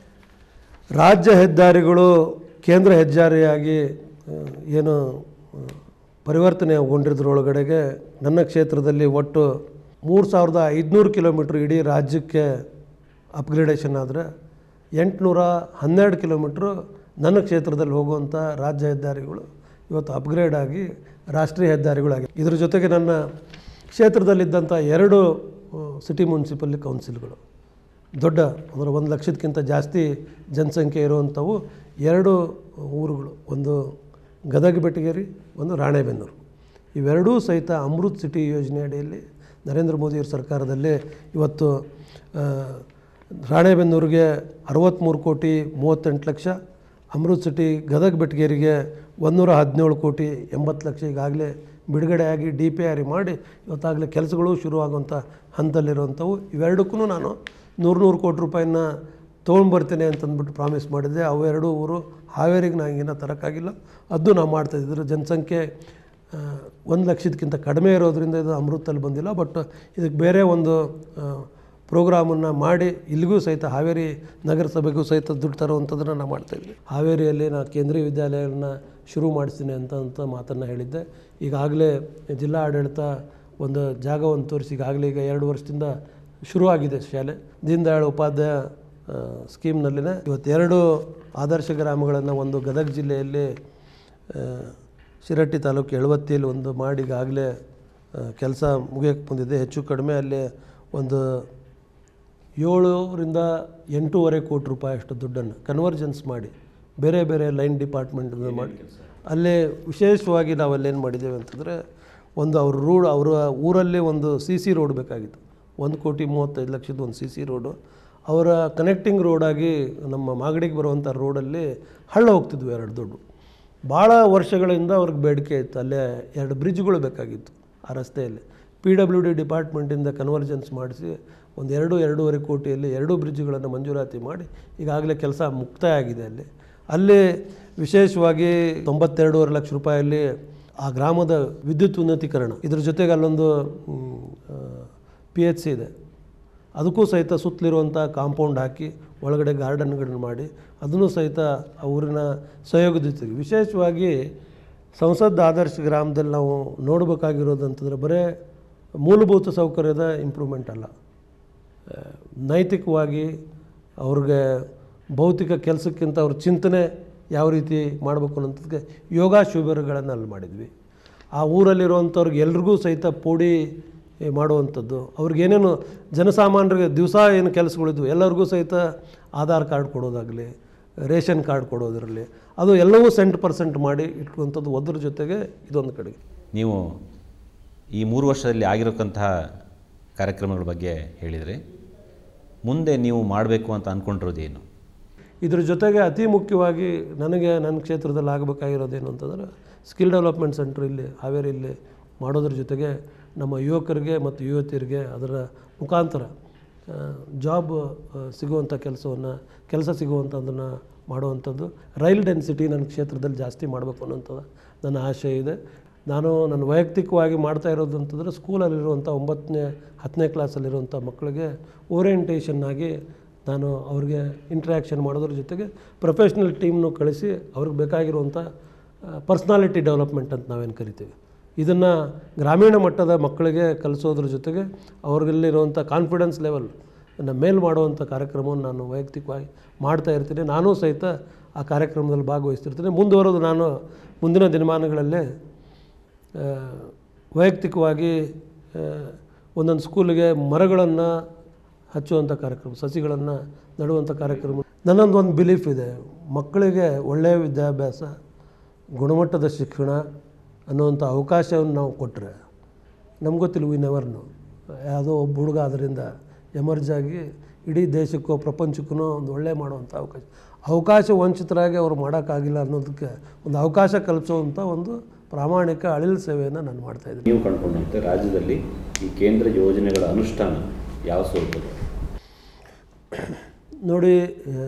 ರಾಜ್ಯ ಹೆದ್ದಾರಿಗಳು ಕೇಂದ್ರ ಹೆದ್ದಾರಿಯಾಗಿ ಆ, ಏನು ಆ, ಪರಿವರ್ತನೆಗೊಂಡಿರೋದ್ರೊಳಗಡೆಗೆ ನನ್ನ ಕ್ಷೇತ್ರದಲ್ಲಿ ಒಟ್ಟು ಮೂರು ಸಾವಿರದ ಐದುನೂರು ಕಿಲೋಮೀಟ್ರ್ ಇಡೀ ರಾಜ್ಯಕ್ಕೆ ಅಪ್ಗ್ರೇಡೇಷನ್ ಆದರೆ ಎಂಟುನೂರ ಹನ್ನೆರಡು ಕಿಲೋಮೀಟ್ರು ನನ್ನ ಕ್ಷೇತ್ರದಲ್ಲಿ ಹೋಗುವಂಥ ರಾಜ್ಯ ಹೆದ್ದಾರಿಗಳು ಇವತ್ತು ಅಪ್ಗ್ರೇಡ್ ಆಗಿ ರಾಷ್ಟ್ರೀಯ ಹೆದ್ದಾರಿಗಳಾಗಿವೆ ಇದ್ರ ಜೊತೆಗೆ ನನ್ನ ಕ್ಷೇತ್ರದಲ್ಲಿದ್ದಂಥ ಎರಡು ಸಿಟಿ ಮುನ್ಸಿಪಲ್ ಕೌನ್ಸಿಲ್ಗಳು ದೊಡ್ಡ ಅಂದರೆ ಒಂದು ಲಕ್ಷದಕ್ಕಿಂತ ಜಾಸ್ತಿ ಜನಸಂಖ್ಯೆ ಇರುವಂಥವು ಎರಡು ಊರುಗಳು ಒಂದು ಗದಗ ಬೆಟಗೇರಿ ಒಂದು ರಾಣೆಬೆನ್ನೂರು ಇವೆರಡೂ ಸಹಿತ ಅಮೃತ್ ಸಿಟಿ ಯೋಜನೆ ಅಡಿಯಲ್ಲಿ ನರೇಂದ್ರ ಮೋದಿಯವ್ರ ಸರ್ಕಾರದಲ್ಲಿ ಇವತ್ತು ಆ, ರಾಣೆಬೆನ್ನೂರಿಗೆ ಅರವತ್ತ್ಮೂರು ಕೋಟಿ ಮೂವತ್ತೆಂಟು ಲಕ್ಷ ಅಮೃತ್ ಸಿಟಿ ಗದಗ ಬೆಟಗೇರಿಗೆ ಒಂದೂರ ಹದಿನೇಳು ಕೋಟಿ ಎಂಬತ್ತು ಲಕ್ಷ ಈಗಾಗಲೇ ಬಿಡುಗಡೆಯಾಗಿ ಡಿ ಪಿ ಆರ್ ಮಾಡಿ ಇವತ್ತಾಗಲೇ ಕೆಲಸಗಳು ಶುರುವಾಗುವಂಥ ಹಂತದಲ್ಲಿರುವಂಥವು ಇವೆರಡಕ್ಕೂ ನಾನು ನೂರು ನೂರು ಕೋಟಿ ರೂಪಾಯಿನ ತೊಗೊಂಡ್ಬರ್ತೇನೆ ಅಂತಂದ್ಬಿಟ್ಟು ಪ್ರಾಮಿಸ್ ಮಾಡಿದ್ದೆ ಅವೆರಡೂ ಊರು ಹಾವೇರಿಗೆ ನಾನು ಇನ್ನೂ ತರೋಕ್ಕಾಗಿಲ್ಲ ಅದು ನಾವು ಮಾಡ್ತಾಯಿದ್ರು ಜನಸಂಖ್ಯೆ ಒಂದು ಲಕ್ಷದಕ್ಕಿಂತ ಕಡಿಮೆ ಇರೋದ್ರಿಂದ ಇದು ಅಮೃತಲ್ಲಿ ಬಂದಿಲ್ಲ ಬಟ್ ಇದಕ್ಕೆ ಬೇರೆ ಒಂದು ಪ್ರೋಗ್ರಾಮನ್ನು ಮಾಡಿ ಇಲ್ಲಿಗೂ ಸಹಿತ ಹಾವೇರಿ ನಗರಸಭೆಗೂ ಸಹಿತ ದುಡ್ಡು ತರುವಂಥದ್ದನ್ನು ನಾನು ಮಾಡ್ತಾಯಿದ್ವಿ ಹಾವೇರಿಯಲ್ಲಿ ನಾನು ಕೇಂದ್ರೀಯ ವಿದ್ಯಾಲಯಗಳನ್ನ ಶುರು ಮಾಡಿಸ್ತೀನಿ ಅಂತ ಅಂತ ಮಾತನ್ನು ಹೇಳಿದ್ದೆ ಈಗಾಗಲೇ ಜಿಲ್ಲಾ ಆಡಳಿತ ಒಂದು ಜಾಗವನ್ನು ತೋರಿಸಿ ಈಗಾಗಲೇ ಈಗ ಎರಡು ವರ್ಷದಿಂದ ಶುರುವಾಗಿದೆ ಶಾಲೆ ದೀನದಯಾಳ್ ಉಪಾಧ್ಯಾಯ ಆ, ಸ್ಕೀಮ್ನಲ್ಲಿನೇ ಇವತ್ತು ಎರಡು ಆದರ್ಶ ಗ್ರಾಮಗಳನ್ನು ಒಂದು ಗದಗ ಜಿಲ್ಲೆಯಲ್ಲಿ ಆ, ಶಿರಟ್ಟಿ ತಾಲೂಕು ಎಳವತ್ತಿಯಲ್ಲಿ ಒಂದು ಮಾಡಿ ಈಗಾಗಲೇ ಕೆಲಸ ಮುಗಿಯೋಕ್ಕೆ ಬಂದಿದೆ ಹೆಚ್ಚು ಕಡಿಮೆ ಅಲ್ಲಿ ಒಂದು ಏಳರಿಂದ ಎಂಟೂವರೆ ಕೋಟಿ ರೂಪಾಯಿ ಅಷ್ಟು ದುಡ್ಡನ್ನು ಕನ್ವರ್ಜೆನ್ಸ್ ಮಾಡಿ ಬೇರೆ ಬೇರೆ ಲೈನ್ ಡಿಪಾರ್ಟ್ಮೆಂಟಿಂದ ಮಾಡಿ ಅಲ್ಲೇ ವಿಶೇಷವಾಗಿ ನಾವು ಅಲ್ಲೇನು ಮಾಡಿದ್ದೇವೆ ಅಂತಂದರೆ ಒಂದು ಅವ್ರ ರೋಡ್ ಅವರ ಊರಲ್ಲಿ ಒಂದು ಸಿ ಸಿ ರೋಡ್ ಬೇಕಾಗಿತ್ತು ಒಂದು ಕೋಟಿ ಮೂವತ್ತೈದು ಲಕ್ಷದ ಒಂದು ಸಿ ಸಿ ರೋಡು ಅವರ ಕನೆಕ್ಟಿಂಗ್ ರೋಡಾಗಿ ನಮ್ಮ ಮಾಗಡಿಗೆ ಬರುವಂಥ ರೋಡಲ್ಲಿ ಹಳ್ಳ ಹೋಗ್ತಿದ್ವು ಎರಡು ದೊಡ್ಡ ಭಾಳ ವರ್ಷಗಳಿಂದ ಅವ್ರಿಗೆ ಬೇಡಿಕೆ ಇತ್ತು ಅಲ್ಲೇ ಎರಡು ಬ್ರಿಡ್ಜ್ಗಳು ಬೇಕಾಗಿತ್ತು ಆ ರಸ್ತೆಯಲ್ಲಿ ಪಿ ಡಬ್ಲ್ಯೂ ಡಿ ಡಿಪಾರ್ಟ್ಮೆಂಟಿಂದ ಕನ್ವರ್ಜೆನ್ಸ್ ಮಾಡಿಸಿ ಒಂದು ಎರಡು ಎರಡೂವರೆ ಕೋಟಿಯಲ್ಲಿ ಎರಡು ಬ್ರಿಡ್ಜ್ಗಳನ್ನು ಮಂಜೂರಾತಿ ಮಾಡಿ ಈಗಾಗಲೇ ಕೆಲಸ ಮುಕ್ತಾಯ ಆಗಿದೆ ಅಲ್ಲಿ ಅಲ್ಲಿ ವಿಶೇಷವಾಗಿ ತೊಂಬತ್ತೆರಡೂವರೆ ಲಕ್ಷ ರೂಪಾಯಲ್ಲಿ ಆ ಗ್ರಾಮದ ವಿದ್ಯುತ್ ಉನ್ನತೀಕರಣ ಇದ್ರ ಜೊತೆಗೆ ಅಲ್ಲೊಂದು ಪಿ ಎಚ್ ಸಿ ಇದೆ ಅದಕ್ಕೂ ಸಹಿತ ಸುತ್ತಲಿರುವಂಥ ಕಾಂಪೌಂಡ್ ಹಾಕಿ ಒಳಗಡೆ ಗಾರ್ಡನ್ಗಳನ್ನ ಮಾಡಿ ಅದನ್ನು ಸಹಿತ ಆ ಊರಿನ ಸಹಯೋಗದ ಜೊತೆಗೆ ವಿಶೇಷವಾಗಿ ಸಂಸದ್ ಆದರ್ಶ ಗ್ರಾಮದಲ್ಲಿ ನಾವು ನೋಡಬೇಕಾಗಿರೋದು ಅಂತಂದರೆ ಬರೇ ಮೂಲಭೂತ ಸೌಕರ್ಯದ ಇಂಪ್ರೂವ್ಮೆಂಟ್ ಅಲ್ಲ ಆ, ನೈತಿಕವಾಗಿ ಅವ್ರಿಗೆ ಭೌತಿಕ ಕೆಲಸಕ್ಕಿಂತ ಅವ್ರ ಚಿಂತನೆ ಯಾವ ರೀತಿ ಮಾಡಬೇಕು ಅನ್ನೋದಕ್ಕೆ ಯೋಗ ಶಿಬಿರಗಳನ್ನು ಅಲ್ಲಿ ಮಾಡಿದ್ವಿ ಆ ಊರಲ್ಲಿರುವಂಥವ್ರಿಗೆ ಎಲ್ರಿಗೂ ಸಹಿತ ಪೋಡಿ ಏ, ಮಾಡುವಂಥದ್ದು ಅವ್ರಿಗೆ ಏನೇನು ಜನಸಾಮಾನ್ಯರಿಗೆ ದಿವಸ ಏನು ಕೆಲಸಗಳಿದ್ವು ಎಲ್ಲರಿಗೂ ಸಹಿತ ಆಧಾರ್ ಕಾರ್ಡ್ ಕೊಡೋದಾಗಲಿ ರೇಷನ್ ಕಾರ್ಡ್ ಕೊಡೋದಿರಲಿ ಅದು ಎಲ್ಲವೂ ಸೆಂಟ್ ಪರ್ಸೆಂಟ್ ಮಾಡಿ ಇಟ್ಕೊಂಥದ್ದು ಒಂದ್ರ ಜೊತೆಗೆ ಇದೊಂದು ಕಡೆಗೆ ನೀವು ಈ ಮೂರು ವರ್ಷದಲ್ಲಿ ಆಗಿರೋಕ್ಕಂತಹ ಕಾರ್ಯಕ್ರಮಗಳ ಬಗ್ಗೆ ಹೇಳಿದರೆ ಮುಂದೆ ನೀವು ಮಾಡಬೇಕು ಅಂತ ಅಂದ್ಕೊಂಡಿರೋದೇನು ಇದ್ರ ಜೊತೆಗೆ ಅತಿ ಮುಖ್ಯವಾಗಿ ನನಗೆ ನನ್ನ ಕ್ಷೇತ್ರದಲ್ಲಿ ಆಗಬೇಕಾಗಿರೋದೇನು ಅಂತಂದರೆ ಸ್ಕಿಲ್ ಡೆವಲಪ್ಮೆಂಟ್ ಸೆಂಟ್ರ್ ಇಲ್ಲಿ ಹಾವೇರಿಯಲ್ಲಿ ಮಾಡೋದ್ರ ಜೊತೆಗೆ ನಮ್ಮ ಯುವಕರಿಗೆ ಮತ್ತು ಯುವತಿಯರಿಗೆ ಅದರ ಮುಖಾಂತರ ಜಾಬ್ ಸಿಗುವಂಥ ಕೆಲಸವನ್ನು ಕೆಲಸ ಸಿಗುವಂಥದ್ದನ್ನು ಮಾಡುವಂಥದ್ದು ರೈಲ್ ಡೆನ್ಸಿಟಿ ನನ್ನ ಕ್ಷೇತ್ರದಲ್ಲಿ ಜಾಸ್ತಿ ಮಾಡಬೇಕು ಅನ್ನೋಂಥದ್ದು ನನ್ನ ಆಶಯ ಇದೆ ನಾನು ನನ್ನ ವೈಯಕ್ತಿಕವಾಗಿ ಮಾಡ್ತಾ ಇರೋದು ಅಂತಂದರೆ ಸ್ಕೂಲಲ್ಲಿರುವಂಥ ಒಂಬತ್ತನೇ ಹತ್ತನೇ ಕ್ಲಾಸಲ್ಲಿರುವಂಥ ಮಕ್ಕಳಿಗೆ ಓರಿಯೆಂಟೇಷನ್ ಆಗಿ ನಾನು ಅವ್ರಿಗೆ ಇಂಟ್ರ್ಯಾಕ್ಷನ್ ಮಾಡೋದ್ರ ಜೊತೆಗೆ ಪ್ರೊಫೆಷ್ನಲ್ ಟೀಮ್ನು ಕಳಿಸಿ ಅವ್ರಿಗೆ ಬೇಕಾಗಿರುವಂಥ ಪರ್ಸ್ನಾಲಿಟಿ ಡೆವಲಪ್ಮೆಂಟ್ ಅಂತ ನಾವೇನು ಕರಿತೀವಿ ಇದನ್ನು ಗ್ರಾಮೀಣ ಮಟ್ಟದ ಮಕ್ಕಳಿಗೆ ಕಲಿಸೋದ್ರ ಜೊತೆಗೆ ಅವ್ರಿಗಲ್ಲಿರುವಂಥ ಕಾನ್ಫಿಡೆನ್ಸ್ ಲೆವೆಲ್ ಅನ್ನು ಮೇಲ್ ಮಾಡುವಂಥ ಕಾರ್ಯಕ್ರಮವನ್ನು ನಾನು ವೈಯಕ್ತಿಕವಾಗಿ ಮಾಡ್ತಾ ಇರ್ತೀನಿ ನಾನೂ ಸಹಿತ ಆ ಕಾರ್ಯಕ್ರಮದಲ್ಲಿ ಭಾಗವಹಿಸ್ತಿರ್ತೀನಿ ಮುಂದುವರೆದು ನಾನು ಮುಂದಿನ ದಿನಮಾನಗಳಲ್ಲೇ ಆ, ವೈಯಕ್ತಿಕವಾಗಿ ಆ, ಒಂದೊಂದು ಸ್ಕೂಲಿಗೆ ಮರಗಳನ್ನು ಹಚ್ಚುವಂಥ ಕಾರ್ಯಕ್ರಮ ಸಸಿಗಳನ್ನು ನೆಡುವಂಥ ಕಾರ್ಯಕ್ರಮ ನನ್ನೊಂದು ಒಂದು ಬಿಲೀಫ್ ಇದೆ ಮಕ್ಕಳಿಗೆ ಒಳ್ಳೆಯ ವಿದ್ಯಾಭ್ಯಾಸ ಗುಣಮಟ್ಟದ ಶಿಕ್ಷಣ ಅನ್ನುವಂಥ ಅವಕಾಶವನ್ನು ನಾವು ಕೊಟ್ಟರೆ ನಮ್ಗೆ ಗೊತ್ತಿಲ್ಲ ವಿ ನೆವರ್ ನೋ ಯಾವುದೋ ಒಬ್ಬ ಹುಡುಗ ಅದರಿಂದ ಎಮರ್ಜ್ ಆಗಿ ಇಡೀ ದೇಶಕ್ಕೋ ಪ್ರಪಂಚಕ್ಕೂ ಒಂದು ಒಳ್ಳೆ ಮಾಡುವಂಥ ಅವಕಾಶ ಅವಕಾಶ ವಂಚಿತರಾಗಿ ಅವ್ರು ಮಾಡೋಕ್ಕಾಗಿಲ್ಲ ಅನ್ನೋದಕ್ಕೆ ಒಂದು ಅವಕಾಶ ಕಲ್ಪಿಸುವಂಥ ಒಂದು ಪ್ರಾಮಾಣಿಕ ಅಳಿಲು ಸೇವೆಯನ್ನು ನಾನು ಮಾಡ್ತಾಯಿದ್ದೀನಿ ನೀವು ಕಂಡುಕೊಂಡಂತೆ ರಾಜ್ಯದಲ್ಲಿ ಈ ಕೇಂದ್ರ ಯೋಜನೆಗಳ ಅನುಷ್ಠಾನ ಯಾವ ಸ್ವರೂಪದ ನೋಡಿ ಆ,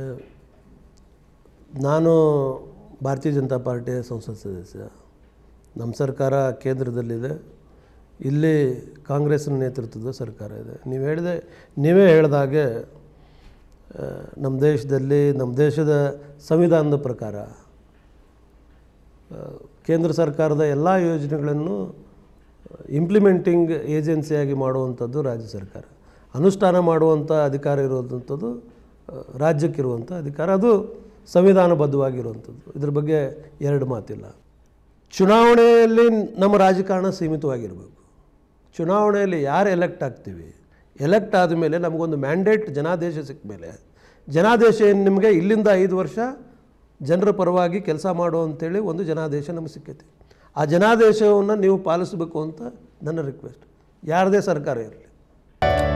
ನಾನು ಭಾರತೀಯ ಜನತಾ ಪಾರ್ಟಿಯ ಸಂಸತ್ ಸದಸ್ಯ ನಮ್ಮ ಸರ್ಕಾರ ಕೇಂದ್ರದಲ್ಲಿದೆ ಇಲ್ಲಿ ಕಾಂಗ್ರೆಸ್ನ ನೇತೃತ್ವದ ಸರ್ಕಾರ ಇದೆ ನೀವು ಹೇಳಿದೆ ನೀವೇ ಹೇಳಿದಾಗೆ ಆ, ನಮ್ಮ ದೇಶದಲ್ಲಿ ನಮ್ಮ ದೇಶದ ಸಂವಿಧಾನದ ಪ್ರಕಾರ ಆ, ಕೇಂದ್ರ ಸರ್ಕಾರದ ಎಲ್ಲ ಯೋಜನೆಗಳನ್ನು ಇಂಪ್ಲಿಮೆಂಟಿಂಗ್ ಏಜೆನ್ಸಿಯಾಗಿ ಮಾಡುವಂಥದ್ದು ರಾಜ್ಯ ಸರ್ಕಾರ ಅನುಷ್ಠಾನ ಮಾಡುವಂಥ ಅಧಿಕಾರ ಇರುವಂಥದ್ದು ಆ, ರಾಜ್ಯಕ್ಕಿರುವಂಥ ಅಧಿಕಾರ ಅದು ಸಂವಿಧಾನಬದ್ಧವಾಗಿರುವಂಥದ್ದು ಇದ್ರ ಬಗ್ಗೆ ಎರಡು ಮಾತಿಲ್ಲ ಚುನಾವಣೆಯಲ್ಲಿ ನಮ್ಮ ರಾಜಕಾರಣ ಸೀಮಿತವಾಗಿರಬೇಕು ಚುನಾವಣೆಯಲ್ಲಿ ಯಾರು ಎಲೆಕ್ಟ್ ಆಗ್ತೀವಿ ಎಲೆಕ್ಟ್ ಆದಮೇಲೆ ನಮಗೊಂದು ಮ್ಯಾಂಡೇಟ್ ಜನಾದೇಶ ಸಿಕ್ಕ ಮೇಲೆ ಜನಾದೇಶ ಏನು ನಿಮಗೆ ಇಲ್ಲಿಂದ ಐದು ವರ್ಷ ಜನರ ಪರವಾಗಿ ಕೆಲಸ ಮಾಡು ಅಂತೇಳಿ ಒಂದು ಜನಾದೇಶ ನಮಗೆ ಸಿಕ್ಕೈತಿ ಆ ಜನಾದೇಶವನ್ನು ನೀವು ಪಾಲಿಸಬೇಕು ಅಂತ ನನ್ನ ರಿಕ್ವೆಸ್ಟ್ ಯಾರದೇ ಸರ್ಕಾರ ಇರಲಿ